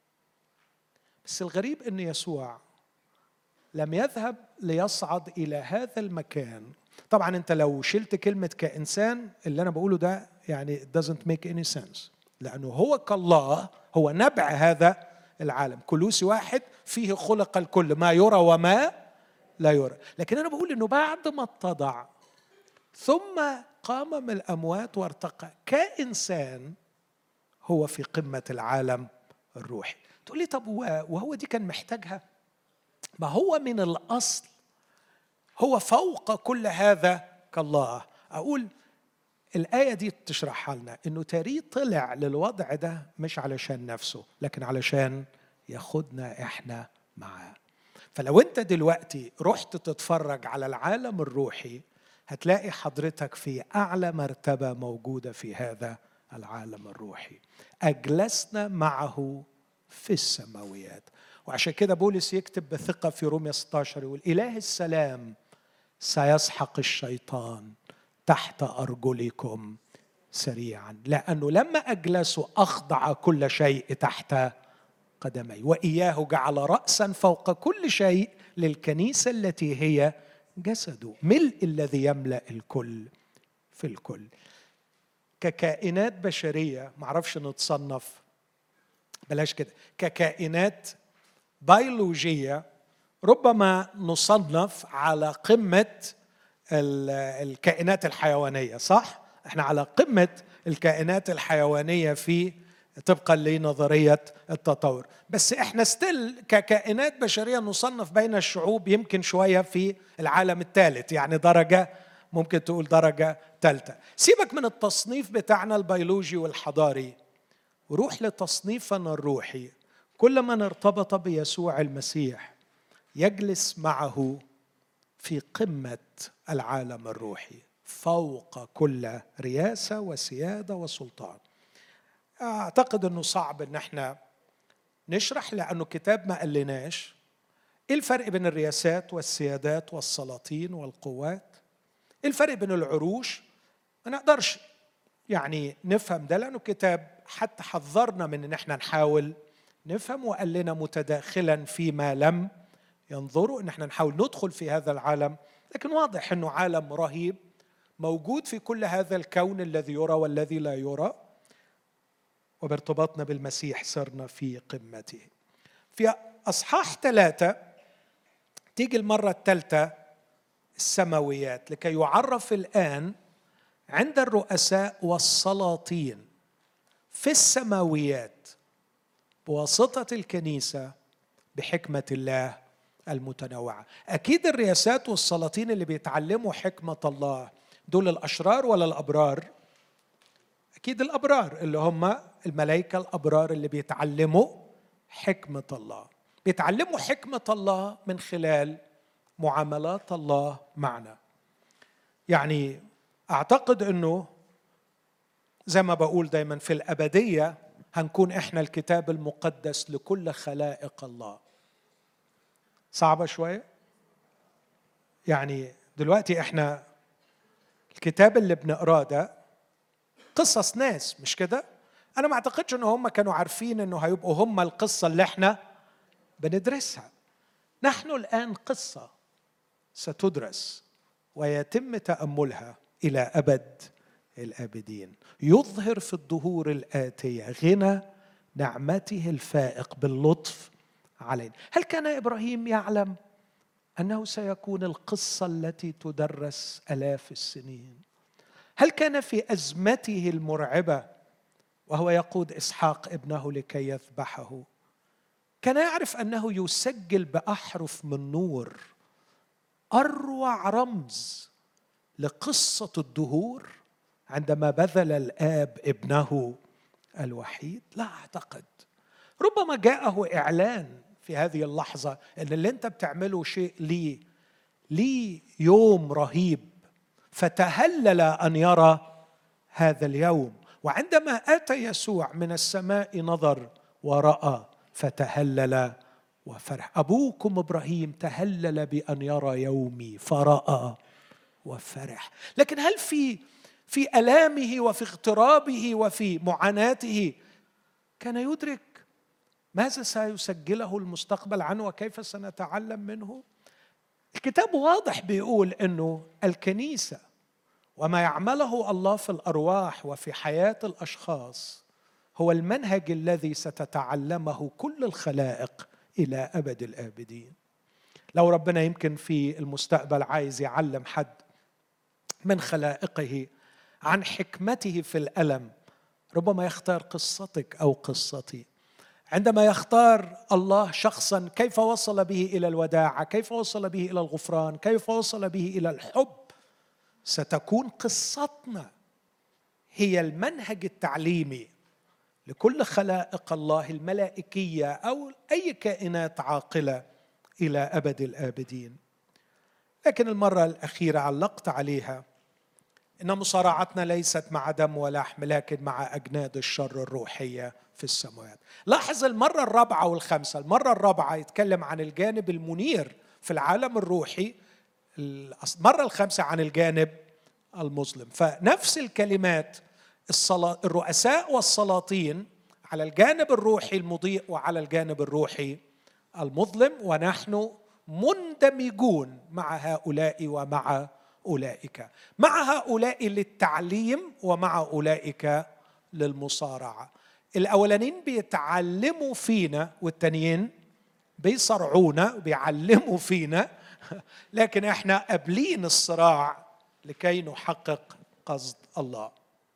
بس الغريب ان يسوع لم يذهب ليصعد الى هذا المكان طبعا انت لو شلت كلمه كانسان اللي انا بقوله ده يعني it doesn't make any sense لانه هو كالله هو نبع هذا العالم كلوسي واحد فيه خلق الكل ما يرى وما لا يرى لكن انا بقول انه بعد ما اتضع ثم قام من الاموات وارتقى كانسان هو في قمه العالم الروحي تقول لي طب وهو دي كان محتاجها ما هو من الاصل هو فوق كل هذا كالله اقول الآية دي تشرحها لنا إنه تاري طلع للوضع ده مش علشان نفسه لكن علشان ياخدنا إحنا معاه فلو أنت دلوقتي رحت تتفرج على العالم الروحي هتلاقي حضرتك في أعلى مرتبة موجودة في هذا العالم الروحي أجلسنا معه في السماويات وعشان كده بولس يكتب بثقة في رومية 16 يقول إله السلام سيسحق الشيطان تحت أرجلكم سريعا لأنه لما أجلسوا أخضع كل شيء تحت قدمي وإياه جعل رأسا فوق كل شيء للكنيسة التي هي جسده ملء الذي يملأ الكل في الكل ككائنات بشريه معرفش نتصنف بلاش كده ككائنات بيولوجيه ربما نصنف على قمه الكائنات الحيوانيه صح احنا على قمه الكائنات الحيوانيه في طبقا لنظريه التطور بس احنا ستيل ككائنات بشريه نصنف بين الشعوب يمكن شويه في العالم الثالث يعني درجه ممكن تقول درجه ثالثه سيبك من التصنيف بتاعنا البيولوجي والحضاري وروح لتصنيفنا الروحي كل من ارتبط بيسوع المسيح يجلس معه في قمه العالم الروحي فوق كل رياسه وسياده وسلطان اعتقد انه صعب ان احنا نشرح لانه كتاب ما قالناش ايه الفرق بين الرياسات والسيادات والسلاطين والقوات ايه الفرق بين العروش ما نقدرش يعني نفهم ده لانه كتاب حتى حذرنا من ان احنا نحاول نفهم وقال لنا متداخلا فيما لم ينظروا ان احنا نحاول ندخل في هذا العالم لكن واضح انه عالم رهيب موجود في كل هذا الكون الذي يرى والذي لا يرى وبارتباطنا بالمسيح صرنا في قمته في اصحاح ثلاثه تيجي المره الثالثه السماويات لكي يعرف الان عند الرؤساء والسلاطين في السماويات بواسطه الكنيسه بحكمه الله المتنوعه اكيد الرياسات والسلاطين اللي بيتعلموا حكمه الله دول الاشرار ولا الابرار اكيد الابرار اللي هم الملائكه الابرار اللي بيتعلموا حكمه الله بيتعلموا حكمه الله من خلال معاملات الله معنا يعني اعتقد انه زي ما بقول دايما في الابديه هنكون احنا الكتاب المقدس لكل خلائق الله صعبه شويه يعني دلوقتي احنا الكتاب اللي بنقراه ده قصص ناس مش كده انا ما اعتقدش ان هم كانوا عارفين انه هيبقوا هم القصه اللي احنا بندرسها نحن الان قصه ستدرس ويتم تاملها الى ابد الابدين يظهر في الدهور الاتيه غنى نعمته الفائق باللطف علينا هل كان ابراهيم يعلم انه سيكون القصه التي تدرس الاف السنين هل كان في ازمته المرعبه وهو يقود اسحاق ابنه لكي يذبحه كان يعرف انه يسجل باحرف من نور اروع رمز لقصه الدهور عندما بذل الاب ابنه الوحيد لا اعتقد ربما جاءه اعلان في هذه اللحظه ان اللي انت بتعمله شيء لي لي يوم رهيب فتهلل ان يرى هذا اليوم وعندما اتى يسوع من السماء نظر وراى فتهلل وفرح ابوكم ابراهيم تهلل بان يرى يومي فراى وفرح لكن هل في في الامه وفي اغترابه وفي معاناته كان يدرك ماذا سيسجله المستقبل عنه وكيف سنتعلم منه الكتاب واضح بيقول انه الكنيسه وما يعمله الله في الارواح وفي حياه الاشخاص هو المنهج الذي ستتعلمه كل الخلائق الى ابد الابدين لو ربنا يمكن في المستقبل عايز يعلم حد من خلائقه عن حكمته في الالم ربما يختار قصتك او قصتي عندما يختار الله شخصا كيف وصل به الى الوداعه كيف وصل به الى الغفران كيف وصل به الى الحب ستكون قصتنا هي المنهج التعليمي لكل خلائق الله الملائكيه او اي كائنات عاقله الى ابد الابدين لكن المره الاخيره علقت عليها ان مصارعتنا ليست مع دم ولحم لكن مع اجناد الشر الروحيه في السماوات لاحظ المره الرابعه والخامسه المره الرابعه يتكلم عن الجانب المنير في العالم الروحي المره الخامسه عن الجانب المظلم فنفس الكلمات الصلاة الرؤساء والسلاطين على الجانب الروحي المضيء وعلى الجانب الروحي المظلم ونحن مندمجون مع هؤلاء ومع اولئك مع هؤلاء للتعليم ومع اولئك للمصارعه الاولانيين بيتعلموا فينا والتانيين بيصرعونا وبيعلموا فينا لكن احنا قابلين الصراع لكي نحقق قصد الله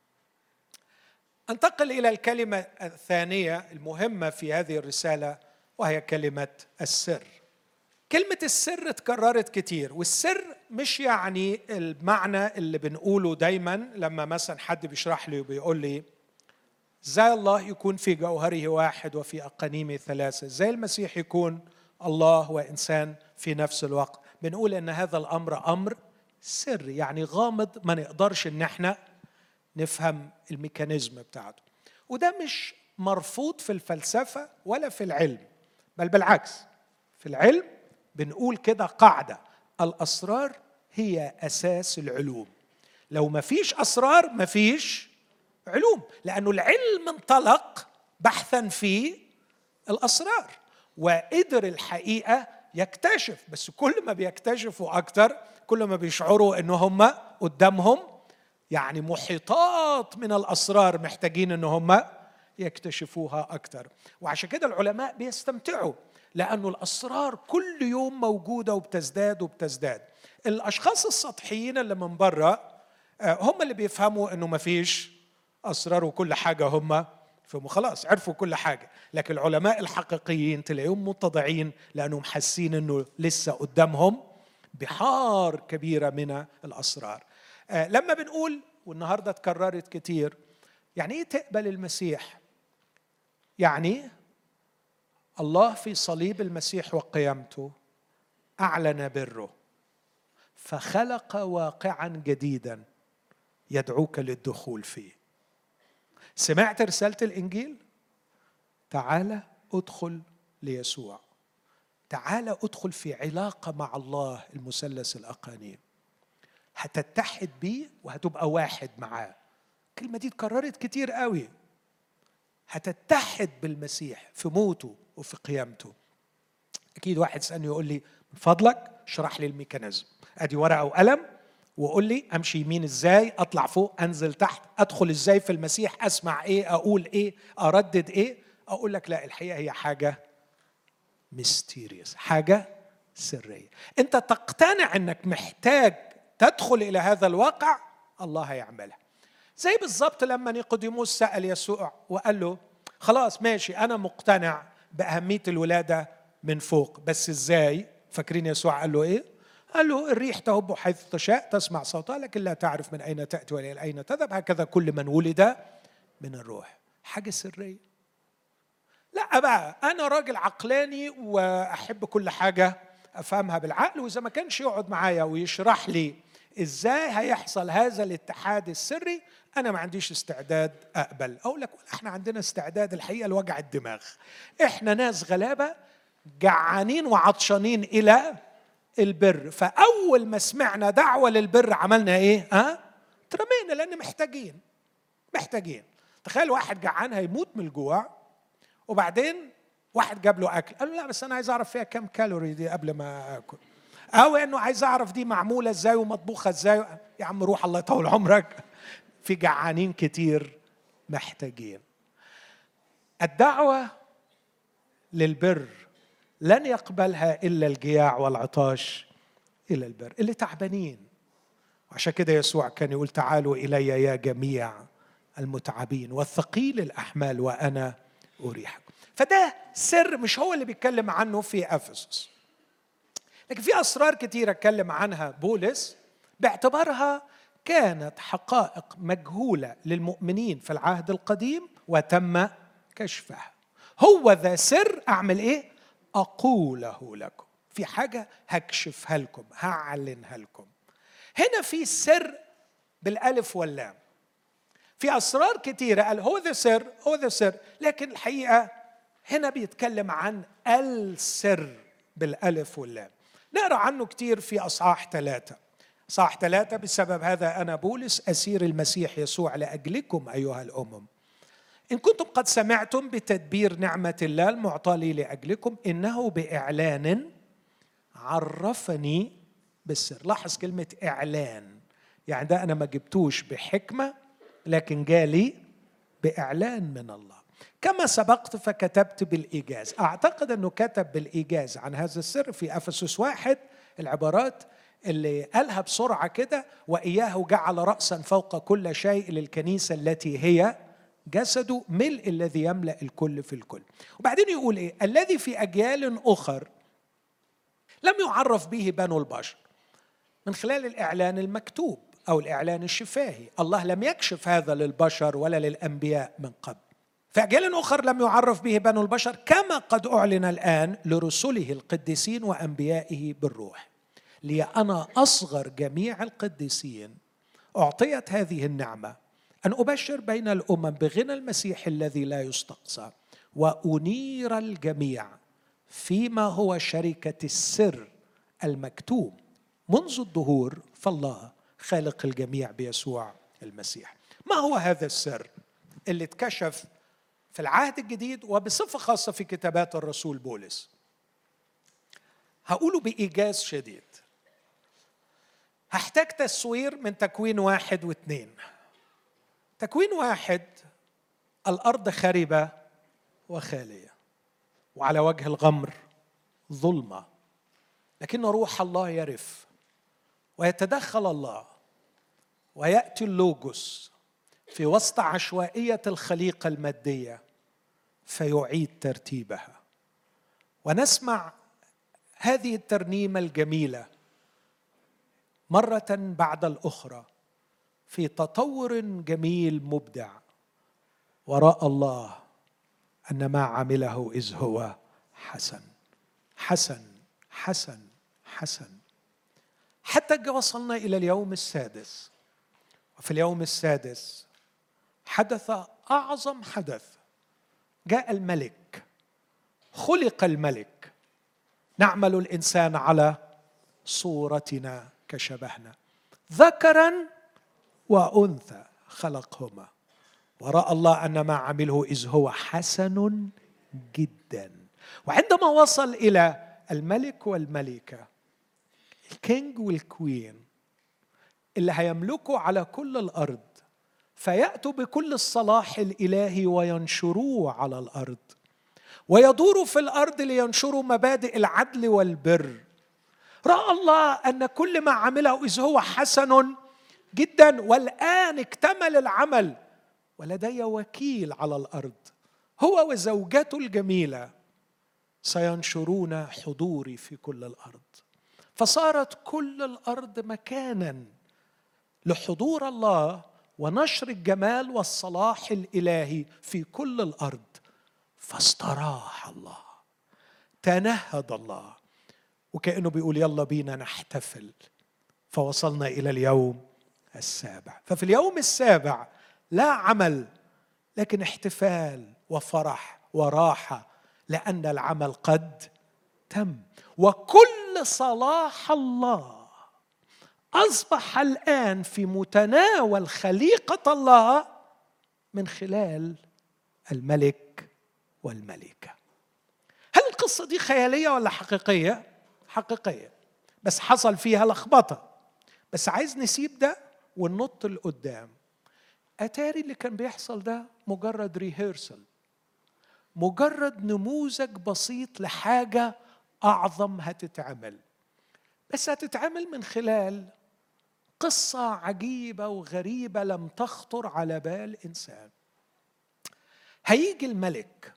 انتقل الى الكلمه الثانيه المهمه في هذه الرساله وهي كلمه السر كلمه السر اتكررت كتير والسر مش يعني المعنى اللي بنقوله دايما لما مثلا حد بيشرح لي وبيقول لي ازاي الله يكون في جوهره واحد وفي اقانيمه ثلاثه ازاي المسيح يكون الله وانسان في نفس الوقت بنقول ان هذا الامر امر سر يعني غامض ما نقدرش ان احنا نفهم الميكانيزم بتاعته وده مش مرفوض في الفلسفه ولا في العلم بل بالعكس في العلم بنقول كده قاعده الاسرار هي اساس العلوم لو ما فيش اسرار ما فيش علوم لانه العلم انطلق بحثا في الاسرار وقدر الحقيقه يكتشف بس كل ما بيكتشفوا اكتر كل ما بيشعروا ان هم قدامهم يعني محيطات من الاسرار محتاجين ان هم يكتشفوها اكتر وعشان كده العلماء بيستمتعوا لانه الاسرار كل يوم موجوده وبتزداد وبتزداد الاشخاص السطحيين اللي من بره آه، هم اللي بيفهموا انه ما فيش اسرار وكل حاجه هم فهموا خلاص عرفوا كل حاجه لكن العلماء الحقيقيين تلاقيهم متضعين لانهم حاسين انه لسه قدامهم بحار كبيره من الاسرار آه لما بنقول والنهارده اتكررت كتير يعني ايه تقبل المسيح يعني الله في صليب المسيح وقيامته اعلن بره فخلق واقعا جديدا يدعوك للدخول فيه سمعت رساله الانجيل تعال ادخل ليسوع تعال ادخل في علاقه مع الله المثلث الاقانيم هتتحد بيه وهتبقى واحد معاه الكلمه دي اتكررت كتير قوي هتتحد بالمسيح في موته وفي قيامته اكيد واحد سالني يقول لي من فضلك اشرح لي الميكانيزم ادي ورقه وقلم وقول لي امشي يمين ازاي اطلع فوق انزل تحت ادخل ازاي في المسيح اسمع ايه اقول ايه اردد ايه اقول لك لا الحقيقه هي حاجه ميستيريوس حاجه سريه انت تقتنع انك محتاج تدخل الى هذا الواقع الله هيعملها زي بالظبط لما نيقوديموس سال يسوع وقال له خلاص ماشي انا مقتنع باهميه الولاده من فوق بس ازاي فاكرين يسوع قال له ايه قال له الريح تهب حيث تشاء تسمع صوتها لكن لا تعرف من اين تاتي والى اين تذهب هكذا كل من ولد من الروح حاجه سريه لا بقى انا راجل عقلاني واحب كل حاجه افهمها بالعقل واذا ما كانش يقعد معايا ويشرح لي ازاي هيحصل هذا الاتحاد السري انا ما عنديش استعداد اقبل اقول لك احنا عندنا استعداد الحقيقه لوجع الدماغ احنا ناس غلابه جعانين وعطشانين الى البر فاول ما سمعنا دعوه للبر عملنا ايه ها ترمينا لان محتاجين محتاجين تخيل واحد جعان هيموت من الجوع وبعدين واحد جاب له اكل قال له لا بس انا عايز اعرف فيها كم كالوري دي قبل ما اكل او انه عايز اعرف دي معموله ازاي ومطبوخه ازاي يا عم روح الله يطول عمرك في جعانين كتير محتاجين الدعوه للبر لن يقبلها الا الجياع والعطاش الى البر اللي تعبانين وعشان كده يسوع كان يقول تعالوا الي يا جميع المتعبين والثقيل الاحمال وانا اريحكم فده سر مش هو اللي بيتكلم عنه في افسس لكن في اسرار كتيره اتكلم عنها بولس باعتبارها كانت حقائق مجهوله للمؤمنين في العهد القديم وتم كشفها هو ذا سر اعمل ايه اقوله لكم في حاجه هكشفها لكم هعلنها لكم هنا في سر بالالف واللام في اسرار كثيره قال هو ذا سر هو ذا سر لكن الحقيقه هنا بيتكلم عن السر بالالف واللام نقرا عنه كثير في اصحاح ثلاثه اصحاح ثلاثه بسبب هذا انا بولس اسير المسيح يسوع لاجلكم ايها الامم ان كنتم قد سمعتم بتدبير نعمه الله المعطى لي لاجلكم انه باعلان عرفني بالسر لاحظ كلمة إعلان يعني ده أنا ما جبتوش بحكمة لكن جالي بإعلان من الله كما سبقت فكتبت بالإيجاز أعتقد أنه كتب بالإيجاز عن هذا السر في أفسس واحد العبارات اللي قالها بسرعة كده وإياه جعل رأسا فوق كل شيء للكنيسة التي هي جسده ملء الذي يملأ الكل في الكل وبعدين يقول إيه الذي في أجيال أخر لم يعرف به بنو البشر من خلال الإعلان المكتوب أو الإعلان الشفاهي الله لم يكشف هذا للبشر ولا للأنبياء من قبل في أجيال أخر لم يعرف به بنو البشر كما قد أعلن الآن لرسله القديسين وأنبيائه بالروح لي أنا أصغر جميع القديسين أعطيت هذه النعمة أن أبشر بين الأمم بغنى المسيح الذي لا يستقصى وأنير الجميع فيما هو شركة السر المكتوم منذ الظهور فالله خالق الجميع بيسوع المسيح ما هو هذا السر اللي اتكشف في العهد الجديد وبصفة خاصة في كتابات الرسول بولس هقوله بإيجاز شديد هحتاج تصوير من تكوين واحد واثنين تكوين واحد الأرض خربة وخالية وعلى وجه الغمر ظلمة لكن روح الله يرف ويتدخل الله وياتي اللوجوس في وسط عشوائيه الخليقه الماديه فيعيد ترتيبها ونسمع هذه الترنيمه الجميله مره بعد الاخرى في تطور جميل مبدع وراء الله ان ما عمله اذ هو حسن حسن حسن حسن حتى وصلنا الى اليوم السادس وفي اليوم السادس حدث اعظم حدث جاء الملك خلق الملك نعمل الانسان على صورتنا كشبهنا ذكرا وانثى خلقهما وراى الله ان ما عمله اذ هو حسن جدا وعندما وصل الى الملك والملكه الكينج والكوين اللي هيملكوا على كل الارض فياتوا بكل الصلاح الالهي وينشروه على الارض ويدوروا في الارض لينشروا مبادئ العدل والبر راى الله ان كل ما عمله اذ هو حسن جدا والان اكتمل العمل ولدي وكيل على الارض هو وزوجته الجميله سينشرون حضوري في كل الارض فصارت كل الارض مكانا لحضور الله ونشر الجمال والصلاح الالهي في كل الارض فاستراح الله تنهد الله وكانه بيقول يلا بينا نحتفل فوصلنا الى اليوم السابع ففي اليوم السابع لا عمل لكن احتفال وفرح وراحه لان العمل قد تم وكل صلاح الله اصبح الان في متناول خليقه الله من خلال الملك والملكه هل القصه دي خياليه ولا حقيقيه حقيقيه بس حصل فيها لخبطه بس عايز نسيب ده وننط لقدام اتاري اللي كان بيحصل ده مجرد ريهرسل مجرد نموذج بسيط لحاجه اعظم هتتعمل بس هتتعمل من خلال قصه عجيبه وغريبه لم تخطر على بال انسان هيجي الملك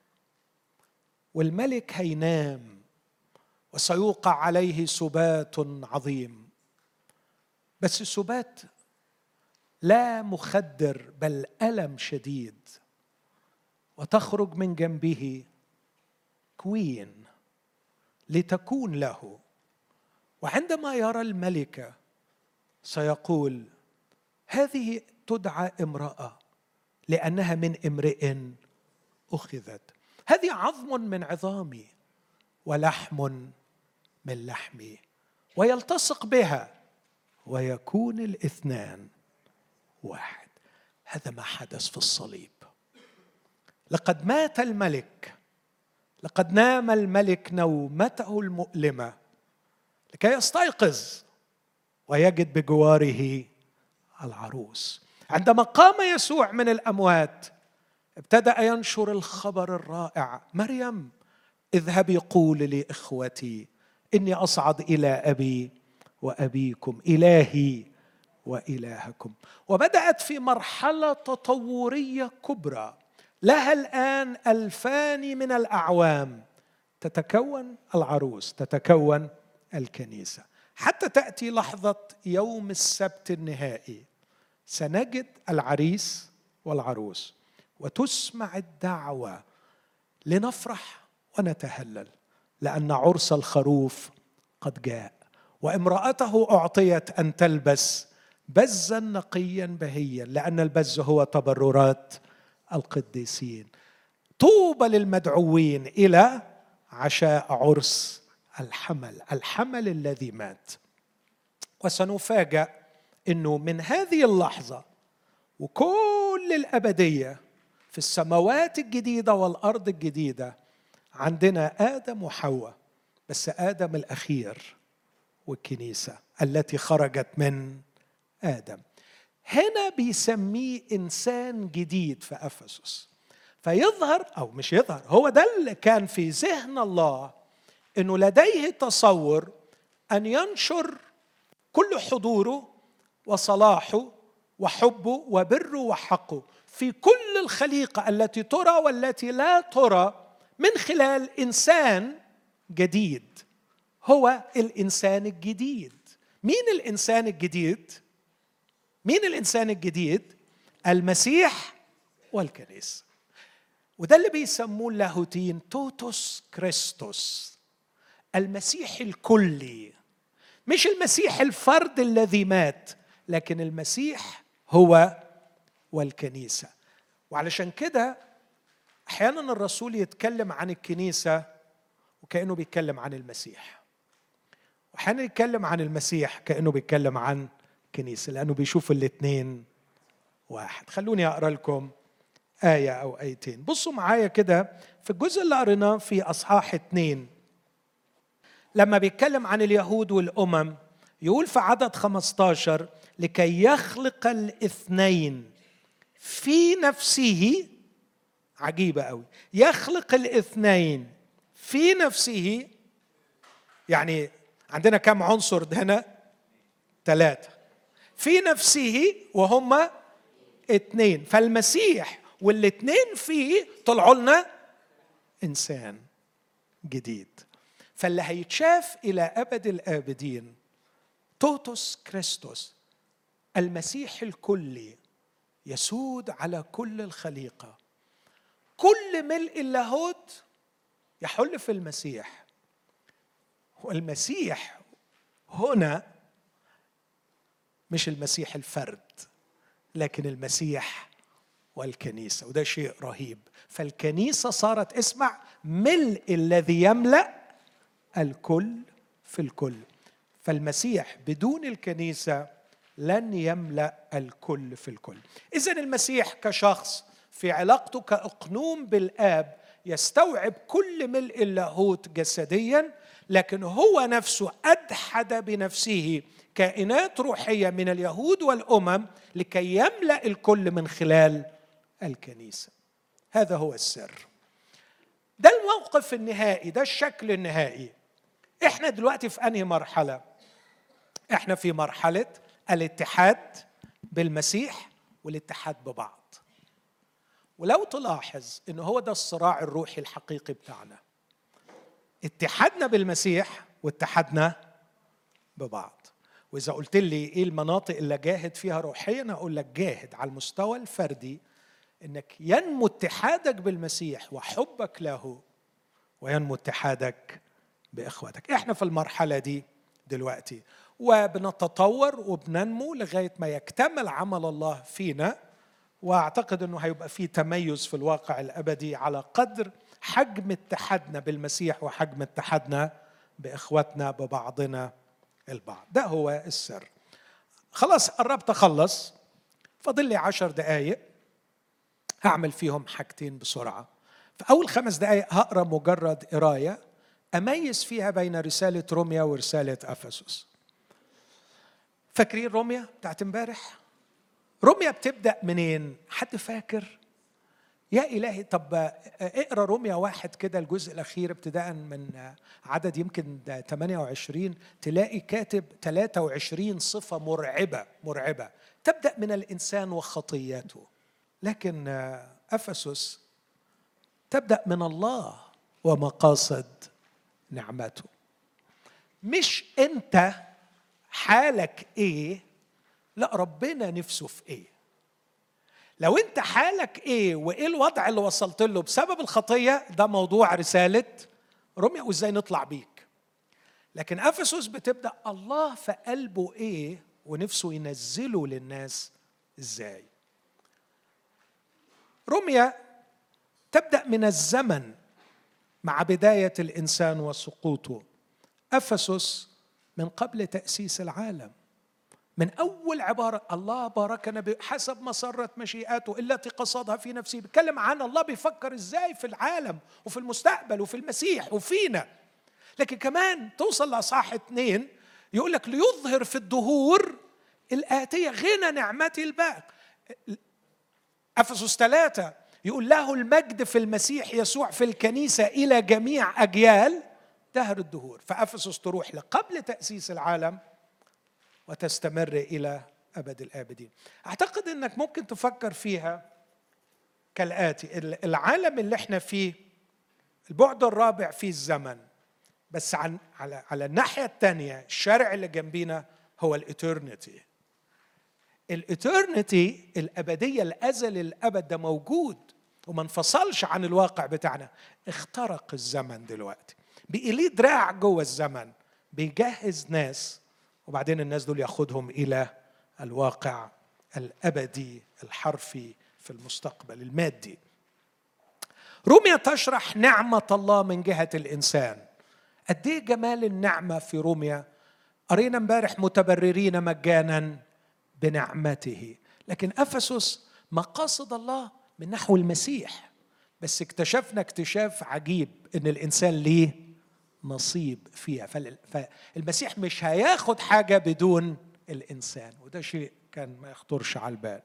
والملك هينام وسيوقع عليه سبات عظيم بس السبات لا مخدر بل الم شديد وتخرج من جنبه كوين لتكون له وعندما يرى الملكه سيقول هذه تدعى امراه لانها من امرئ اخذت هذه عظم من عظامي ولحم من لحمي ويلتصق بها ويكون الاثنان واحد هذا ما حدث في الصليب لقد مات الملك لقد نام الملك نومته المؤلمه لكي يستيقظ ويجد بجواره العروس عندما قام يسوع من الاموات ابتدا ينشر الخبر الرائع مريم اذهبي قول لاخوتي اني اصعد الى ابي وابيكم الهي والهكم وبدات في مرحله تطوريه كبرى لها الان الفان من الاعوام تتكون العروس تتكون الكنيسه حتى تاتي لحظه يوم السبت النهائي سنجد العريس والعروس وتسمع الدعوه لنفرح ونتهلل لان عرس الخروف قد جاء وامراته اعطيت ان تلبس بزا نقيا بهيا لان البز هو تبررات القديسين طوبى للمدعوين الى عشاء عرس الحمل الحمل الذي مات وسنفاجأ انه من هذه اللحظه وكل الابديه في السماوات الجديده والارض الجديده عندنا ادم وحواء بس ادم الاخير والكنيسه التي خرجت من ادم هنا بيسميه انسان جديد في افسس فيظهر او مش يظهر هو ده اللي كان في ذهن الله انه لديه تصور ان ينشر كل حضوره وصلاحه وحبه وبره وحقه في كل الخليقه التي ترى والتي لا ترى من خلال انسان جديد هو الانسان الجديد مين الانسان الجديد مين الانسان الجديد المسيح والكنيسه وده اللي بيسموه اللاهوتين توتوس كريستوس المسيح الكلي مش المسيح الفرد الذي مات لكن المسيح هو والكنيسه وعلشان كده احيانا الرسول يتكلم عن الكنيسه وكانه بيتكلم عن المسيح واحيانا يتكلم عن المسيح كانه بيتكلم عن كنيسه لانه بيشوف الاثنين واحد خلوني اقرا لكم ايه او ايتين بصوا معايا كده في الجزء اللي قريناه في اصحاح اثنين لما بيتكلم عن اليهود والامم يقول في عدد 15 لكي يخلق الاثنين في نفسه عجيبه قوي يخلق الاثنين في نفسه يعني عندنا كم عنصر هنا ثلاثه في نفسه وهم اثنين فالمسيح والاثنين فيه طلعوا لنا انسان جديد فاللي هيتشاف الى ابد الابدين توتوس كريستوس المسيح الكلي يسود على كل الخليقه كل ملء اللاهوت يحل في المسيح والمسيح هنا مش المسيح الفرد لكن المسيح والكنيسه وده شيء رهيب فالكنيسه صارت اسمع ملء الذي يملا الكل في الكل فالمسيح بدون الكنيسه لن يملا الكل في الكل اذا المسيح كشخص في علاقته كاقنوم بالاب يستوعب كل ملء اللاهوت جسديا لكن هو نفسه ادحد بنفسه كائنات روحيه من اليهود والامم لكي يملا الكل من خلال الكنيسه هذا هو السر ده الموقف النهائي ده الشكل النهائي احنا دلوقتي في انهي مرحله احنا في مرحله الاتحاد بالمسيح والاتحاد ببعض ولو تلاحظ ان هو ده الصراع الروحي الحقيقي بتاعنا اتحادنا بالمسيح واتحادنا ببعض واذا قلت لي ايه المناطق اللي جاهد فيها روحيا اقول لك جاهد على المستوى الفردي انك ينمو اتحادك بالمسيح وحبك له وينمو اتحادك باخوتك احنا في المرحله دي دلوقتي وبنتطور وبننمو لغايه ما يكتمل عمل الله فينا واعتقد انه هيبقى في تميز في الواقع الابدي على قدر حجم اتحادنا بالمسيح وحجم اتحادنا باخوتنا ببعضنا البعض ده هو السر خلاص قربت اخلص فاضل لي عشر دقايق هعمل فيهم حاجتين بسرعه في اول خمس دقايق هقرا مجرد قرايه اميز فيها بين رساله روميا ورساله افسس فاكرين روميا بتاعت امبارح روميا بتبدا منين حد فاكر يا إلهي طب اقرا روميا واحد كده الجزء الأخير ابتداء من عدد يمكن 28 تلاقي كاتب 23 صفة مرعبة مرعبة تبدأ من الإنسان وخطياته لكن أفسس تبدأ من الله ومقاصد نعمته مش أنت حالك إيه لا ربنا نفسه في إيه لو انت حالك ايه وايه الوضع اللي وصلت له بسبب الخطيه ده موضوع رساله رمية وازاي نطلع بيك لكن افسس بتبدا الله في قلبه ايه ونفسه ينزله للناس ازاي رمية تبدا من الزمن مع بدايه الانسان وسقوطه افسس من قبل تاسيس العالم من أول عبارة الله باركنا بحسب مسرة مشيئاته التي قصدها في نفسه بيتكلم عن الله بيفكر إزاي في العالم وفي المستقبل وفي المسيح وفينا لكن كمان توصل لأصحاح اثنين يقول لك ليظهر في الدهور الآتية غنى نعمته الباقي أفسس ثلاثة يقول له المجد في المسيح يسوع في الكنيسة إلى جميع أجيال دهر الدهور فأفسس تروح لقبل تأسيس العالم وتستمر الى ابد الابدين اعتقد انك ممكن تفكر فيها كالاتي العالم اللي احنا فيه البعد الرابع في الزمن بس عن على على الناحيه الثانيه الشارع اللي جنبينا هو الاترنتي الاترنتي الابديه الازل الابد ده موجود وما انفصلش عن الواقع بتاعنا اخترق الزمن دلوقتي بقي ليه دراع جوه الزمن بيجهز ناس وبعدين الناس دول ياخدهم الى الواقع الابدي الحرفي في المستقبل المادي روميا تشرح نعمه الله من جهه الانسان قد ايه جمال النعمه في روميا قرينا امبارح متبررين مجانا بنعمته لكن افسس مقاصد الله من نحو المسيح بس اكتشفنا اكتشاف عجيب ان الانسان ليه نصيب فيها فالمسيح مش هياخد حاجة بدون الإنسان وده شيء كان ما يخطرش على البال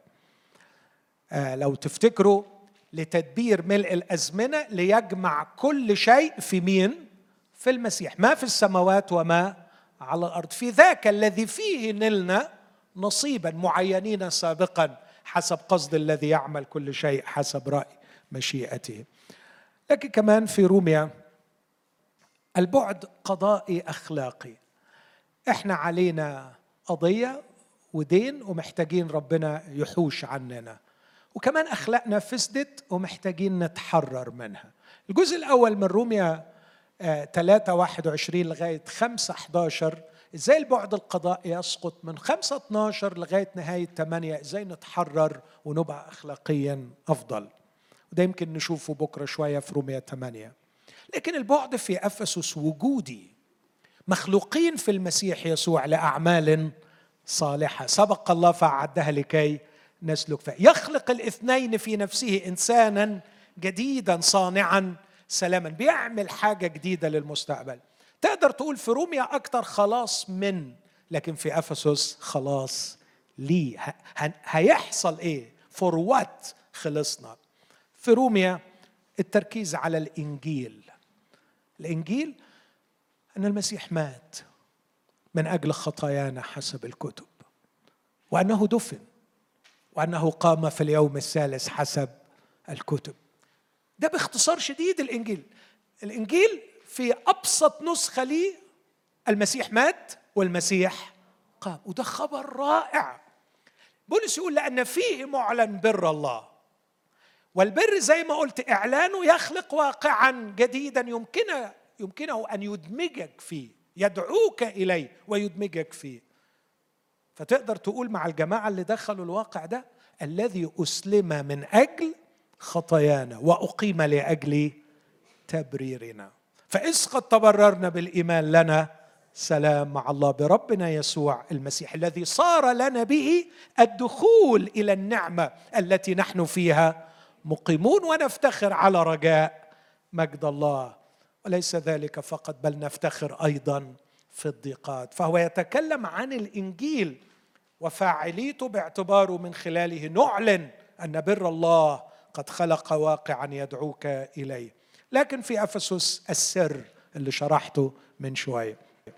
آه لو تفتكروا لتدبير ملء الأزمنة ليجمع كل شيء في مين؟ في المسيح ما في السماوات وما على الأرض في ذاك الذي فيه نلنا نصيبا معينين سابقا حسب قصد الذي يعمل كل شيء حسب رأي مشيئته لكن كمان في روميا البعد قضائي اخلاقي احنا علينا قضيه ودين ومحتاجين ربنا يحوش عننا وكمان اخلاقنا فسدت ومحتاجين نتحرر منها الجزء الاول من روميا 3 21 لغايه 5 11 ازاي البعد القضائي يسقط من 5 12 لغايه نهايه 8 ازاي نتحرر ونبقى اخلاقيا افضل وده يمكن نشوفه بكره شويه في روميا 8 لكن البعد في افسس وجودي مخلوقين في المسيح يسوع لاعمال صالحه سبق الله فاعدها لكي نسلك فيها يخلق الاثنين في نفسه انسانا جديدا صانعا سلاما بيعمل حاجه جديده للمستقبل تقدر تقول في روميا اكثر خلاص من لكن في افسس خلاص لي هيحصل ايه فور وات خلصنا في روميا التركيز على الانجيل الانجيل ان المسيح مات من اجل خطايانا حسب الكتب وانه دفن وانه قام في اليوم الثالث حسب الكتب ده باختصار شديد الانجيل الانجيل في ابسط نسخه ليه المسيح مات والمسيح قام وده خبر رائع بولس يقول لان فيه معلن بر الله والبر زي ما قلت اعلانه يخلق واقعا جديدا يمكن يمكنه ان يدمجك فيه يدعوك اليه ويدمجك فيه فتقدر تقول مع الجماعه اللي دخلوا الواقع ده الذي اسلم من اجل خطايانا واقيم لاجل تبريرنا فاذ قد تبررنا بالايمان لنا سلام مع الله بربنا يسوع المسيح الذي صار لنا به الدخول الى النعمه التي نحن فيها مقيمون ونفتخر على رجاء مجد الله وليس ذلك فقط بل نفتخر ايضا في الضيقات فهو يتكلم عن الانجيل وفاعليته باعتباره من خلاله نعلن ان بر الله قد خلق واقعا يدعوك اليه لكن في افسس السر اللي شرحته من شويه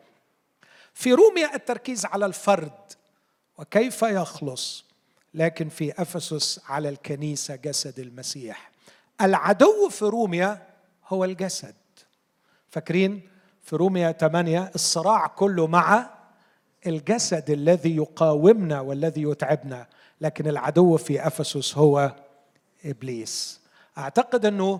في روميا التركيز على الفرد وكيف يخلص لكن في افسس على الكنيسه جسد المسيح العدو في روميا هو الجسد فاكرين في روميا 8 الصراع كله مع الجسد الذي يقاومنا والذي يتعبنا لكن العدو في افسس هو ابليس اعتقد انه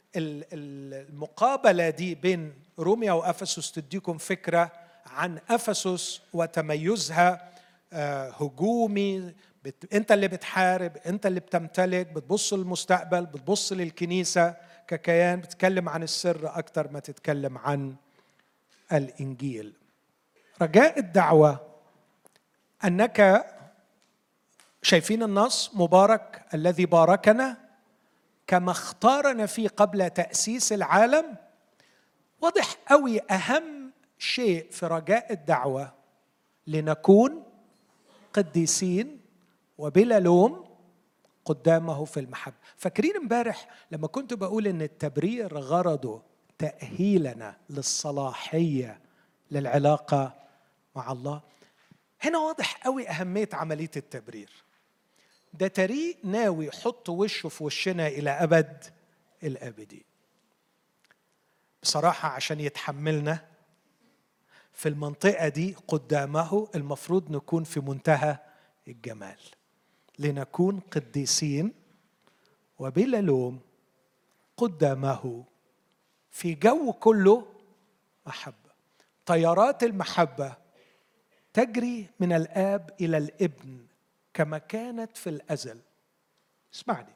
المقابله دي بين روميا وافسس تديكم فكره عن افسس وتميزها آه، هجومي بت... انت اللي بتحارب انت اللي بتمتلك بتبص للمستقبل بتبص للكنيسه ككيان بتتكلم عن السر اكثر ما تتكلم عن الانجيل رجاء الدعوه انك شايفين النص مبارك الذي باركنا كما اختارنا فيه قبل تاسيس العالم واضح قوي اهم شيء في رجاء الدعوه لنكون قديسين وبلا لوم قدامه في المحبه فاكرين امبارح لما كنت بقول ان التبرير غرضه تاهيلنا للصلاحيه للعلاقه مع الله هنا واضح قوي اهميه عمليه التبرير ده طريق ناوي يحط وشه في وشنا الى ابد الابدين بصراحه عشان يتحملنا في المنطقه دي قدامه المفروض نكون في منتهى الجمال لنكون قديسين وبلا لوم قدامه في جو كله محبه طيارات المحبه تجري من الاب الى الابن كما كانت في الازل اسمعني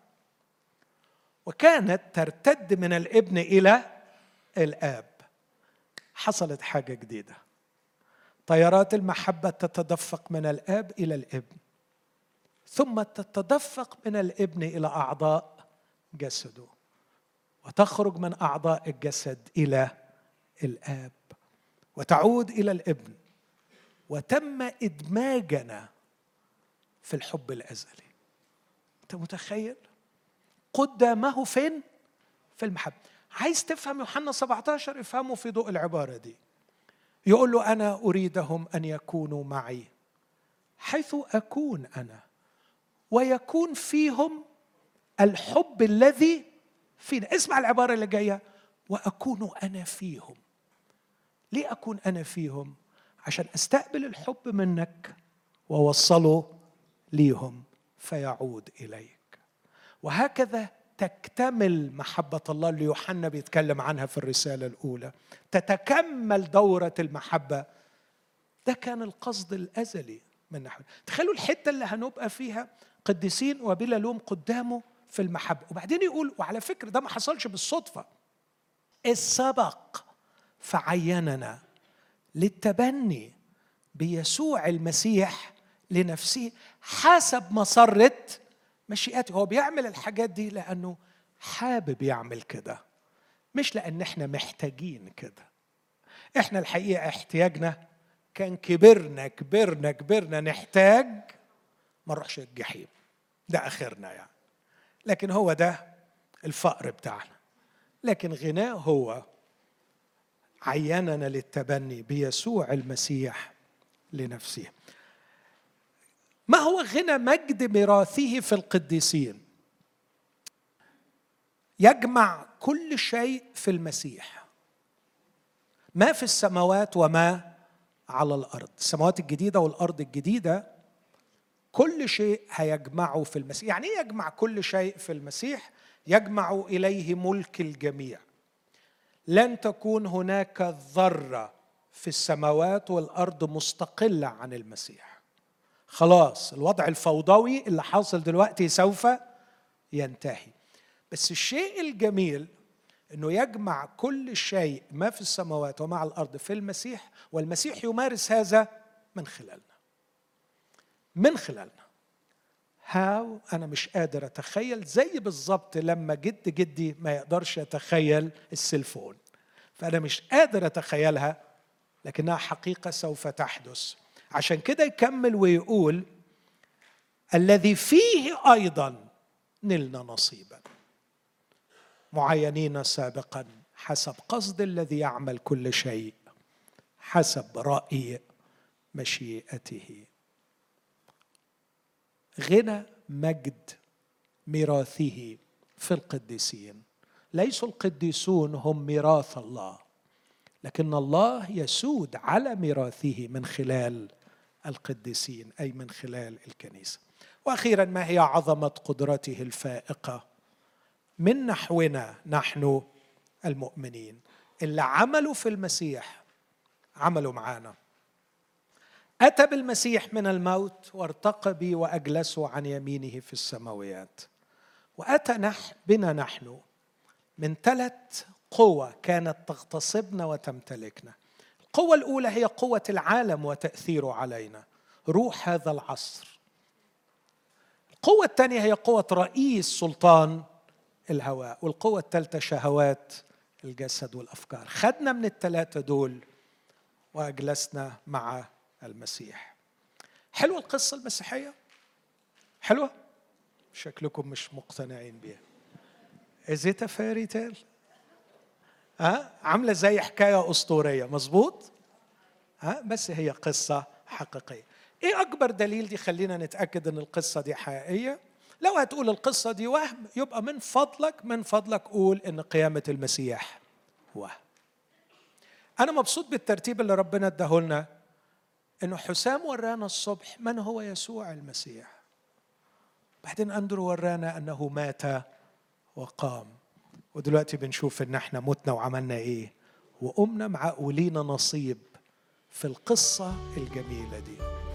وكانت ترتد من الابن الى الاب حصلت حاجه جديده طيارات المحبه تتدفق من الاب الى الابن ثم تتدفق من الابن الى اعضاء جسده وتخرج من اعضاء الجسد الى الاب وتعود الى الابن وتم ادماجنا في الحب الازلي انت متخيل قدامه فين في المحبه عايز تفهم يوحنا 17 افهمه في ضوء العباره دي يقول له انا اريدهم ان يكونوا معي حيث اكون انا ويكون فيهم الحب الذي فينا اسمع العبارة اللي جاية وأكون أنا فيهم ليه أكون أنا فيهم عشان أستقبل الحب منك وأوصله ليهم فيعود إليك وهكذا تكتمل محبة الله اللي يوحنا بيتكلم عنها في الرسالة الأولى تتكمل دورة المحبة ده كان القصد الأزلي من نحو تخيلوا الحتة اللي هنبقى فيها قديسين وبلا لوم قدامه في المحبة وبعدين يقول وعلى فكرة ده ما حصلش بالصدفة السبق فعيننا للتبني بيسوع المسيح لنفسه حسب مسرة مشيئته هو بيعمل الحاجات دي لأنه حابب يعمل كده مش لأن احنا محتاجين كده احنا الحقيقة احتياجنا كان كبرنا كبرنا كبرنا نحتاج ما نروحش الجحيم ده اخرنا يعني لكن هو ده الفقر بتاعنا لكن غناه هو عيننا للتبني بيسوع المسيح لنفسه ما هو غنى مجد ميراثه في القديسين يجمع كل شيء في المسيح ما في السماوات وما على الارض السماوات الجديده والارض الجديده كل شيء هيجمعه في المسيح يعني ايه يجمع كل شيء في المسيح يجمع اليه ملك الجميع لن تكون هناك ذره في السماوات والارض مستقله عن المسيح خلاص الوضع الفوضوي اللي حاصل دلوقتي سوف ينتهي بس الشيء الجميل انه يجمع كل شيء ما في السماوات ومع الارض في المسيح والمسيح يمارس هذا من خلالنا من خلالنا هاو انا مش قادر اتخيل زي بالظبط لما جد جدي ما يقدرش يتخيل السلفون فانا مش قادر اتخيلها لكنها حقيقه سوف تحدث عشان كده يكمل ويقول الذي فيه ايضا نلنا نصيبا معينين سابقا حسب قصد الذي يعمل كل شيء حسب راي مشيئته غنى مجد ميراثه في القديسين ليس القديسون هم ميراث الله لكن الله يسود على ميراثه من خلال القديسين اي من خلال الكنيسه واخيرا ما هي عظمه قدرته الفائقه من نحونا نحن المؤمنين اللي عملوا في المسيح عملوا معانا اتى بالمسيح من الموت وارتقى بي واجلسه عن يمينه في السماويات واتى نح بنا نحن من ثلاث قوة كانت تغتصبنا وتمتلكنا القوة الأولى هي قوة العالم وتأثيره علينا روح هذا العصر القوة الثانية هي قوة رئيس سلطان الهواء والقوة الثالثة شهوات الجسد والأفكار خدنا من الثلاثة دول وأجلسنا مع المسيح حلوة القصة المسيحية حلوة شكلكم مش مقتنعين بيها Is it a fairy tale؟ ها عاملة زي حكاية أسطورية مظبوط؟ ها بس هي قصة حقيقية ايه اكبر دليل دي خلينا نتاكد ان القصه دي حقيقيه لو هتقول القصه دي وهم يبقى من فضلك من فضلك قول ان قيامه المسيح وهم انا مبسوط بالترتيب اللي ربنا اداهولنا انه حسام ورانا الصبح من هو يسوع المسيح بعدين اندرو ورانا انه مات وقام ودلوقتي بنشوف ان احنا متنا وعملنا ايه وقمنا مع ولينا نصيب في القصه الجميله دي